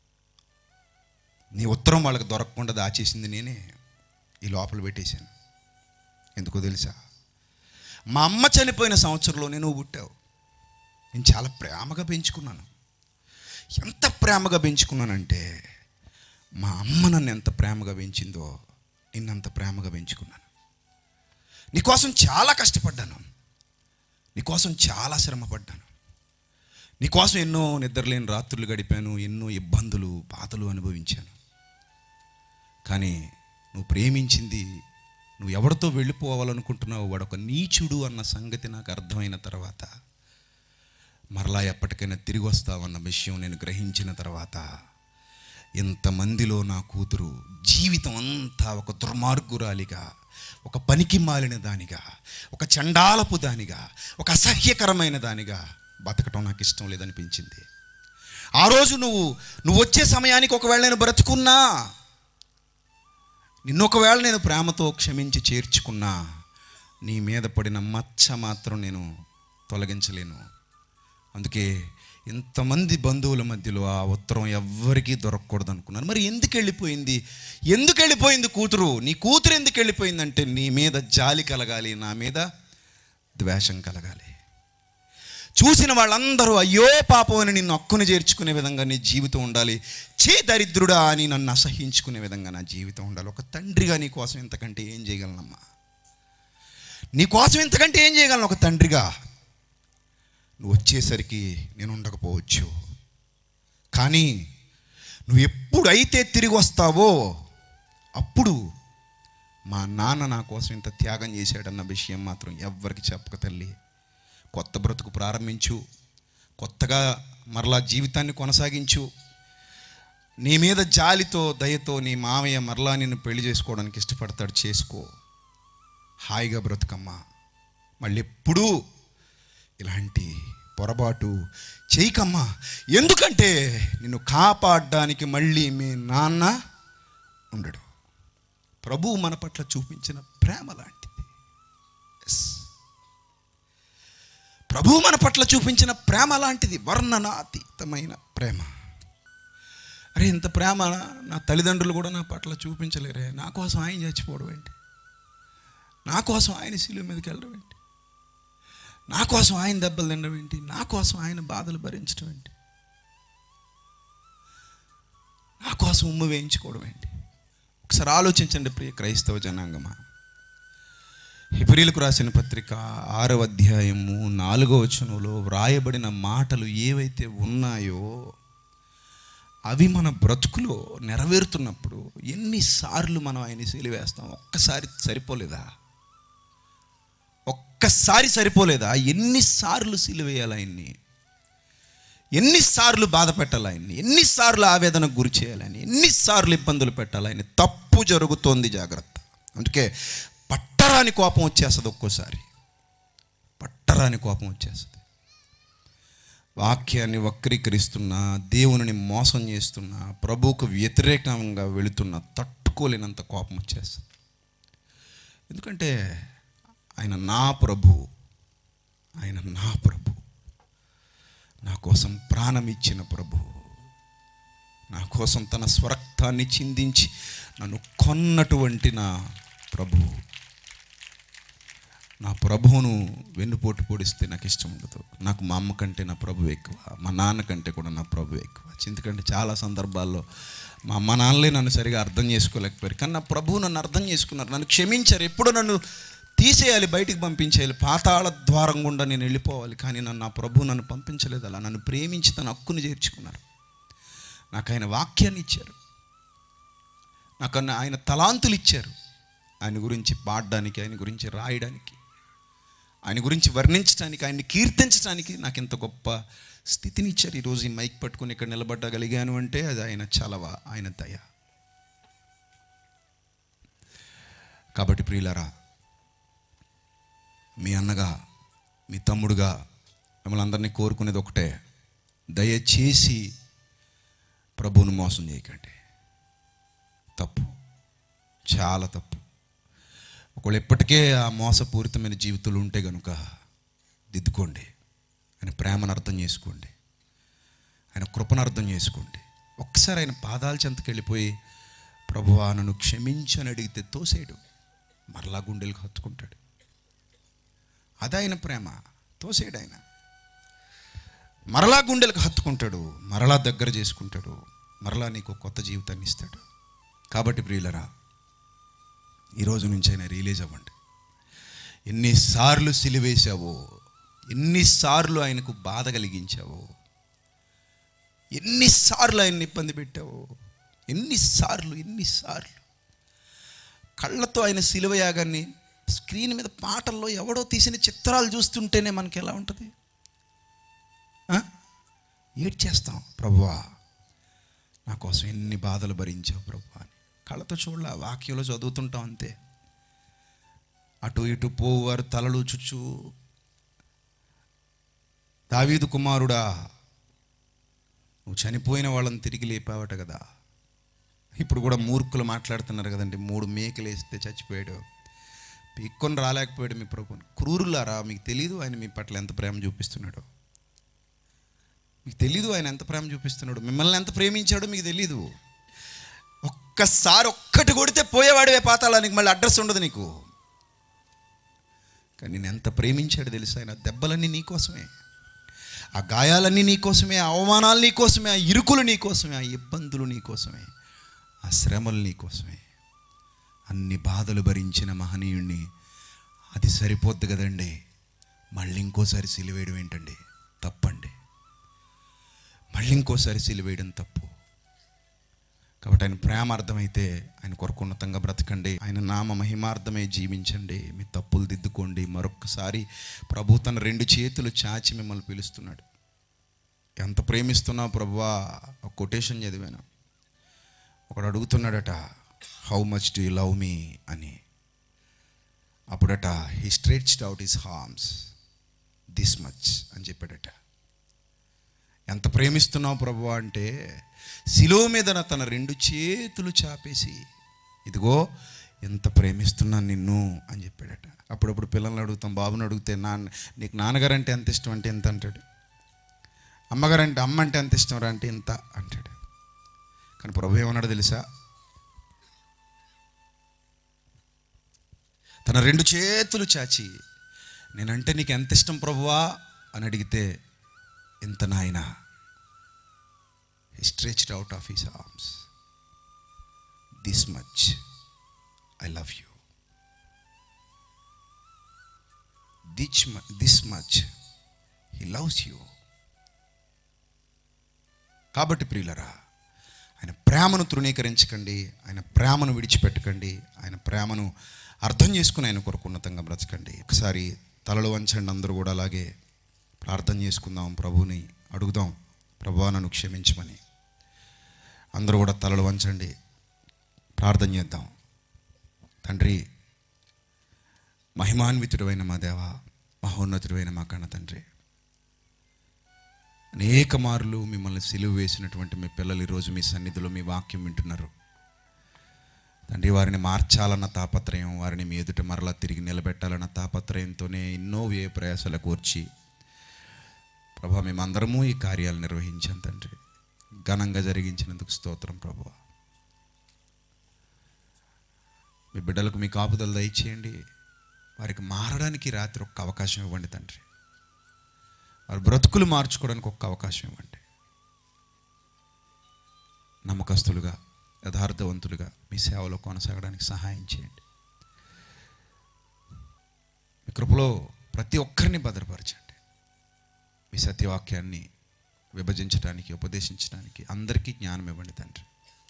నీ ఉత్తరం వాళ్ళకి దొరకకుండా దాచేసింది నేనే ఈ లోపల పెట్టేశాను ఎందుకో తెలుసా మా అమ్మ చనిపోయిన సంవత్సరంలోనే నువ్వు పుట్టావు నేను చాలా ప్రేమగా పెంచుకున్నాను ఎంత ప్రేమగా పెంచుకున్నానంటే మా అమ్మ నన్ను ఎంత ప్రేమగా పెంచిందో నిన్నంత ప్రేమగా పెంచుకున్నాను నీకోసం చాలా కష్టపడ్డాను నీకోసం చాలా శ్రమపడ్డాను నీకోసం ఎన్నో నిద్రలేని రాత్రులు గడిపాను ఎన్నో ఇబ్బందులు బాధలు అనుభవించాను కానీ నువ్వు ప్రేమించింది నువ్వు ఎవరితో వెళ్ళిపోవాలనుకుంటున్నావు వాడొక నీచుడు అన్న సంగతి నాకు అర్థమైన తర్వాత మరలా ఎప్పటికైనా తిరిగి వస్తావన్న విషయం నేను గ్రహించిన తర్వాత ఇంతమందిలో నా కూతురు జీవితం అంతా ఒక దుర్మార్గురాలిగా ఒక పనికి మాలిన దానిగా ఒక చండాలపు దానిగా ఒక అసహ్యకరమైన దానిగా బతకటం నాకు ఇష్టం లేదనిపించింది ఆ రోజు నువ్వు నువ్వు వచ్చే సమయానికి ఒకవేళ నేను బ్రతుకున్నా నిన్ను ఒకవేళ నేను ప్రేమతో క్షమించి చేర్చుకున్నా నీ మీద పడిన మచ్చ మాత్రం నేను తొలగించలేను అందుకే ఇంతమంది బంధువుల మధ్యలో ఆ ఉత్తరం ఎవ్వరికీ దొరకకూడదు అనుకున్నాను మరి ఎందుకు వెళ్ళిపోయింది ఎందుకు వెళ్ళిపోయింది కూతురు నీ కూతురు ఎందుకు వెళ్ళిపోయిందంటే నీ మీద జాలి కలగాలి నా మీద ద్వేషం కలగాలి చూసిన వాళ్ళందరూ అయ్యో పాపం అని నిన్ను అక్కును చేర్చుకునే విధంగా నీ జీవితం ఉండాలి చే దరిద్రుడా అని నన్ను అసహించుకునే విధంగా నా జీవితం ఉండాలి ఒక తండ్రిగా నీ కోసం ఇంతకంటే ఏం చేయగలనమ్మా నీ కోసం ఇంతకంటే ఏం చేయగలను ఒక తండ్రిగా నువ్వు వచ్చేసరికి నేను ఉండకపోవచ్చు కానీ నువ్వు ఎప్పుడైతే తిరిగి వస్తావో అప్పుడు మా నాన్న నా కోసం ఇంత త్యాగం చేశాడన్న విషయం మాత్రం ఎవ్వరికి చెప్పక తల్లి కొత్త బ్రతుకు ప్రారంభించు కొత్తగా మరలా జీవితాన్ని కొనసాగించు నీ మీద జాలితో దయతో నీ మామయ్య మరలా నిన్ను పెళ్లి చేసుకోవడానికి ఇష్టపడతాడు చేసుకో హాయిగా బ్రతుకమ్మా మళ్ళీ ఎప్పుడూ ఇలాంటి పొరపాటు చేయకమ్మా ఎందుకంటే నిన్ను కాపాడడానికి మళ్ళీ మీ నాన్న ఉండడు ప్రభువు మన పట్ల చూపించిన ప్రేమ లాంటిది ఎస్ ప్రభువు మన పట్ల చూపించిన ప్రేమ లాంటిది వర్ణనాతీతమైన ప్రేమ అరే ఇంత ప్రేమ నా తల్లిదండ్రులు కూడా నా పట్ల చూపించలేరే నా కోసం ఆయన చచ్చిపోవడం ఏంటి నా కోసం ఆయన శిలువ మీదకి వెళ్ళడం ఏంటి నా కోసం ఆయన దెబ్బలు తినడం ఏంటి నా కోసం ఆయన బాధలు భరించడం ఏంటి నా కోసం ఉమ్ము వేయించుకోవడం ఏంటి ఒకసారి ఆలోచించండి ప్రియ క్రైస్తవ జనాంగమా హిబ్రిలకు రాసిన పత్రిక ఆరవ అధ్యాయము నాలుగో వచనంలో వ్రాయబడిన మాటలు ఏవైతే ఉన్నాయో అవి మన బ్రతుకులో నెరవేరుతున్నప్పుడు ఎన్నిసార్లు మనం ఆయన సిలివేస్తాం ఒక్కసారి సరిపోలేదా ఒక్కసారి సరిపోలేదా ఎన్నిసార్లు సిలివేయాలి ఆయన్ని ఎన్నిసార్లు బాధ పెట్టాలి ఆయన్ని ఎన్నిసార్లు ఆవేదనకు గురి చేయాలని ఎన్నిసార్లు ఇబ్బందులు పెట్టాలి ఆయన తప్పు జరుగుతోంది జాగ్రత్త అందుకే పట్టరాని కోపం వచ్చేస్తుంది ఒక్కోసారి పట్టరాని కోపం వచ్చేస్తుంది వాక్యాన్ని వక్రీకరిస్తున్నా దేవుని మోసం చేస్తున్నా ప్రభువుకు వ్యతిరేకంగా వెళుతున్న తట్టుకోలేనంత కోపం వచ్చేస్తుంది ఎందుకంటే ఆయన నా ప్రభు ఆయన నా ప్రభు నా కోసం ప్రాణం ఇచ్చిన ప్రభు నా కోసం తన స్వరక్తాన్ని చిందించి నన్ను కొన్నటువంటి నా ప్రభు నా ప్రభువును వెన్నుపోటు పొడిస్తే నాకు ఇష్టం ఉండదు నాకు మా అమ్మ కంటే నా ప్రభు ఎక్కువ మా నాన్న కంటే కూడా నా ప్రభు ఎక్కువ ఎందుకంటే చాలా సందర్భాల్లో మా అమ్మ నాన్నలే నన్ను సరిగా అర్థం చేసుకోలేకపోయారు కానీ నా ప్రభువు నన్ను అర్థం చేసుకున్నారు నన్ను క్షమించారు ఎప్పుడు నన్ను తీసేయాలి బయటికి పంపించేయాలి పాతాళ ద్వారం గుండా నేను వెళ్ళిపోవాలి కానీ నన్ను నా ప్రభు నన్ను పంపించలేదు అలా నన్ను ప్రేమించి తన హక్కును చేర్చుకున్నారు నాకు ఆయన వాక్యాన్ని ఇచ్చారు నాకు ఆయన తలాంతులు ఇచ్చారు ఆయన గురించి పాడడానికి ఆయన గురించి రాయడానికి ఆయన గురించి వర్ణించడానికి ఆయన్ని కీర్తించడానికి నాకు ఇంత గొప్ప స్థితిని ఇచ్చారు ఈరోజు ఈ మైక్ పట్టుకుని ఇక్కడ నిలబడగలిగాను అంటే అది ఆయన చలవ ఆయన దయ కాబట్టి ప్రియులరా మీ అన్నగా మీ తమ్ముడుగా మిమ్మల్ని అందరినీ కోరుకునేది ఒకటే దయచేసి ప్రభువును మోసం చేయకండి తప్పు చాలా తప్పు ఒకవేళ ఎప్పటికే ఆ మోసపూరితమైన జీవితాలు ఉంటే కనుక దిద్దుకోండి ఆయన ప్రేమను అర్థం చేసుకోండి ఆయన కృపను అర్థం చేసుకోండి ఒక్కసారి ఆయన పాదాల చెంతకు వెళ్ళిపోయి ప్రభువా నన్ను క్షమించని అడిగితే తోసేయడు మరలా గుండెలకు హత్తుకుంటాడు అది ఆయన ప్రేమ తోసేయడు ఆయన మరలా గుండెలకు హత్తుకుంటాడు మరలా దగ్గర చేసుకుంటాడు మరలా నీకు కొత్త జీవితాన్ని ఇస్తాడు కాబట్టి ప్రియులరా ఈరోజు నుంచి అయినా రిలీజ్ అవ్వండి ఎన్నిసార్లు సిలివేశావో ఎన్నిసార్లు ఆయనకు బాధ కలిగించావో ఎన్నిసార్లు ఆయన్ని ఇబ్బంది పెట్టావో ఎన్నిసార్లు ఎన్నిసార్లు కళ్ళతో ఆయన సిలువ యాగాన్ని స్క్రీన్ మీద పాటల్లో ఎవడో తీసిన చిత్రాలు చూస్తుంటేనే మనకి ఎలా ఉంటుంది ఏడ్చేస్తాం ప్రభువా నా కోసం ఎన్ని బాధలు భరించావు ప్రభు అని కళ్ళతో చూడలే వాక్యంలో చదువుతుంటాం అంతే అటు ఇటు పోవారు తలలు చుచ్చు దావీదు కుమారుడా నువ్వు చనిపోయిన వాళ్ళని తిరిగి లేపావట కదా ఇప్పుడు కూడా మూర్ఖులు మాట్లాడుతున్నారు కదండి మూడు మేకలు వేస్తే చచ్చిపోయాడు పిక్కొని రాలేకపోయాడు మీ ప్రభుని క్రూరులారా మీకు తెలీదు ఆయన మీ పట్ల ఎంత ప్రేమ చూపిస్తున్నాడో మీకు తెలీదు ఆయన ఎంత ప్రేమ చూపిస్తున్నాడు మిమ్మల్ని ఎంత ప్రేమించాడో మీకు తెలీదు ఒక్కసారి ఒక్కటి కొడితే పోయేవాడివే పాతాళానికి మళ్ళీ అడ్రస్ ఉండదు నీకు కానీ నేను ఎంత ప్రేమించాడు తెలుసు ఆయన దెబ్బలన్నీ నీకోసమే ఆ గాయాలన్నీ నీకోసమే ఆ అవమానాలు నీకోసమే ఆ ఇరుకులు నీకోసమే ఆ ఇబ్బందులు నీకోసమే ఆ శ్రమలు నీకోసమే అన్ని బాధలు భరించిన మహనీయుణ్ణి అది సరిపోద్ది కదండి మళ్ళీ ఇంకోసారి సిలివేయడం ఏంటండి తప్పండి మళ్ళీ ఇంకోసారి సిలివేయడం తప్పు కాబట్టి ఆయన ప్రేమ అర్థమైతే ఆయన కొరకు ఉన్నతంగా బ్రతకండి ఆయన నామ మహిమార్థమే జీవించండి మీ తప్పులు దిద్దుకోండి మరొక్కసారి ప్రభు తన రెండు చేతులు చాచి మిమ్మల్ని పిలుస్తున్నాడు ఎంత ప్రేమిస్తున్నావు ప్రభువా ఒక కొటేషన్ చదివాను ఒకడు అడుగుతున్నాడట how much do you love me అని అప్పుడట he stretched out his arms this much అని చెప్పాడట ఎంత ప్రేమిస్తున్నావు ప్రభు అంటే శిలో మీద తన రెండు చేతులు చాపేసి ఇదిగో ఎంత ప్రేమిస్తున్నాను నిన్ను అని చెప్పాడట అప్పుడప్పుడు పిల్లల్ని అడుగుతాం బాబుని అడిగితే నాన్న నీకు నాన్నగారు అంటే ఎంత ఇష్టం అంటే ఎంత అంటాడు అమ్మగారు అంటే అమ్మ అంటే ఎంత ఇష్టం రా అంటే ఇంత అంటాడు కానీ ప్రభు ఏమన్నాడు తెలుసా తన రెండు చేతులు చాచి నేనంటే నీకు ఎంత ఇష్టం ప్రభువా అని అడిగితే ఇంత నాయన stretched out of his arms this much I love you this this much he loves you కాబట్టి ప్రియులరా ఆయన ప్రేమను తృణీకరించకండి ఆయన ప్రేమను విడిచిపెట్టకండి ఆయన ప్రేమను అర్థం చేసుకుని ఆయన కొరకు ఉన్నతంగా బ్రతకండి ఒకసారి తలలు వంచండి అందరూ కూడా అలాగే ప్రార్థన చేసుకుందాం ప్రభుని అడుగుదాం ప్రభువా నన్ను క్షమించమని అందరూ కూడా తలలు వంచండి ప్రార్థన చేద్దాం తండ్రి మహిమాన్వితుడైన మా దేవ మహోన్నతుడైన మా కన్న తండ్రి అనేక మార్లు మిమ్మల్ని సిలువ వేసినటువంటి మీ పిల్లలు ఈరోజు మీ సన్నిధిలో మీ వాక్యం వింటున్నారు తండ్రి వారిని మార్చాలన్న తాపత్రయం వారిని మీ ఎదుట మరలా తిరిగి నిలబెట్టాలన్న తాపత్రయంతోనే ఎన్నో వ్యయ ప్రయాసాలు కూర్చి ప్రభా మేమందరము ఈ కార్యాలు నిర్వహించాం తండ్రి ఘనంగా జరిగించినందుకు స్తోత్రం ప్రభు మీ బిడ్డలకు మీ కాపుదలు దయచేయండి వారికి మారడానికి ఈ రాత్రి ఒక్క అవకాశం ఇవ్వండి తండ్రి వారి బ్రతుకులు మార్చుకోవడానికి ఒక్క అవకాశం ఇవ్వండి నమ్మకస్తులుగా యథార్థవంతులుగా మీ సేవలో కొనసాగడానికి సహాయం చేయండి మీ కృపలో ప్రతి ఒక్కరిని భద్రపరచండి మీ సత్యవాక్యాన్ని విభజించడానికి ఉపదేశించడానికి అందరికీ జ్ఞానం ఇవ్వండి తండ్రి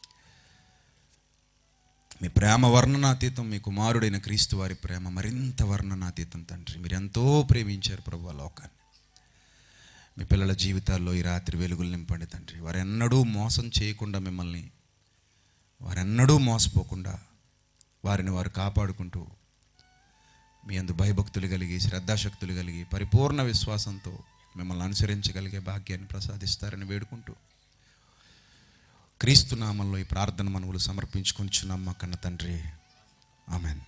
మీ ప్రేమ వర్ణనాతీతం మీ కుమారుడైన క్రీస్తు వారి ప్రేమ మరింత వర్ణనాతీతం తండ్రి మీరు ఎంతో ప్రేమించారు ప్రభు లోకాన్ని మీ పిల్లల జీవితాల్లో ఈ రాత్రి వెలుగులు నింపండి తండ్రి వారెన్నడూ మోసం చేయకుండా మిమ్మల్ని వారెన్నడూ మోసపోకుండా వారిని వారు కాపాడుకుంటూ మీ అందు భయభక్తులు కలిగి శ్రద్ధాశక్తులు కలిగి పరిపూర్ణ విశ్వాసంతో మిమ్మల్ని అనుసరించగలిగే భాగ్యాన్ని ప్రసాదిస్తారని వేడుకుంటూ క్రీస్తు నామంలో ఈ ప్రార్థన మనవులు సమర్పించుకుంటున్నాం మా కన్న తండ్రి ఆమెన్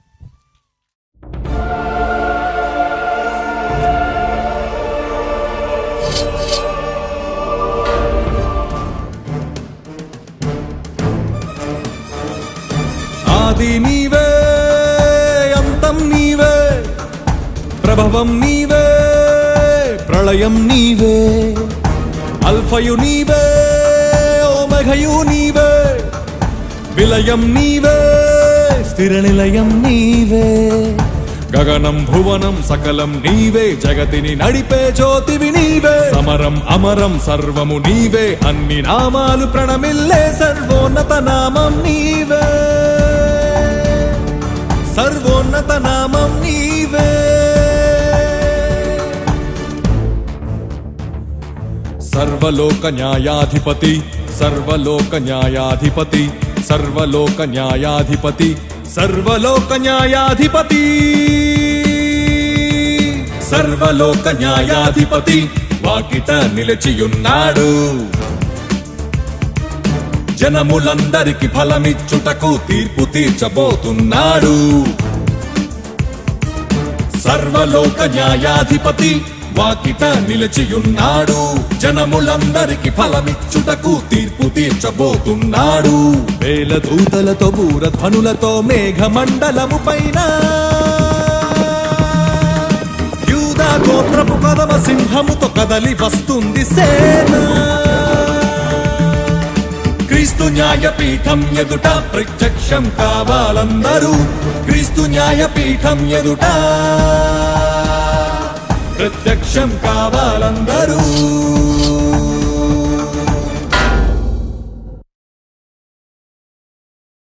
ఆది నీవే అంతం నీవే ప్రభవం నీవే ప్రళయం నీవే అల్ఫయు నీవే ఓమఘయు నీవే విలయం నీవే స్థిర నిలయం నీవే గగనం భువనం సకలం నీవే జగతిని నడిపే జ్యోతివి నీవే సమరం అమరం సర్వము నీవే అన్ని నామాలు ప్రణమిల్లే సర్వోన్నత నామం నీవే సర్వోన్నత నామం నీవే సర్వలోక న్యాయాధిపతి సర్వలోక న్యాయాధిపతి సర్వలోక న్యాయాధిపతి సర్వలోక న్యాయాధిపతి సర్వలోక న్యాయాధిపతి వాకిట నిలిచియున్నాడు జనములందరికి ఫలమిచ్చుటకు తీర్పు తీర్చబోతున్నాడు సర్వలోక న్యాయాధిపతి వాకిట నిలిచియున్నాడు జనములందరికి ఫలమిచ్చుటకు తీర్పు తీర్చబోతున్నాడు వేల దూతలతో బూరధ్వనులతో మేఘమండలము పైన యూదా గోత్రపు కదమ సింహముతో కదలి వస్తుంది సేన క్రీస్తు న్యాయపీఠం ఎదుట ప్రత్యక్షం కావాలందరూ క్రీస్తు న్యాయపీఠం ఎదుట ప్రత్యక్షం కావాలందరూ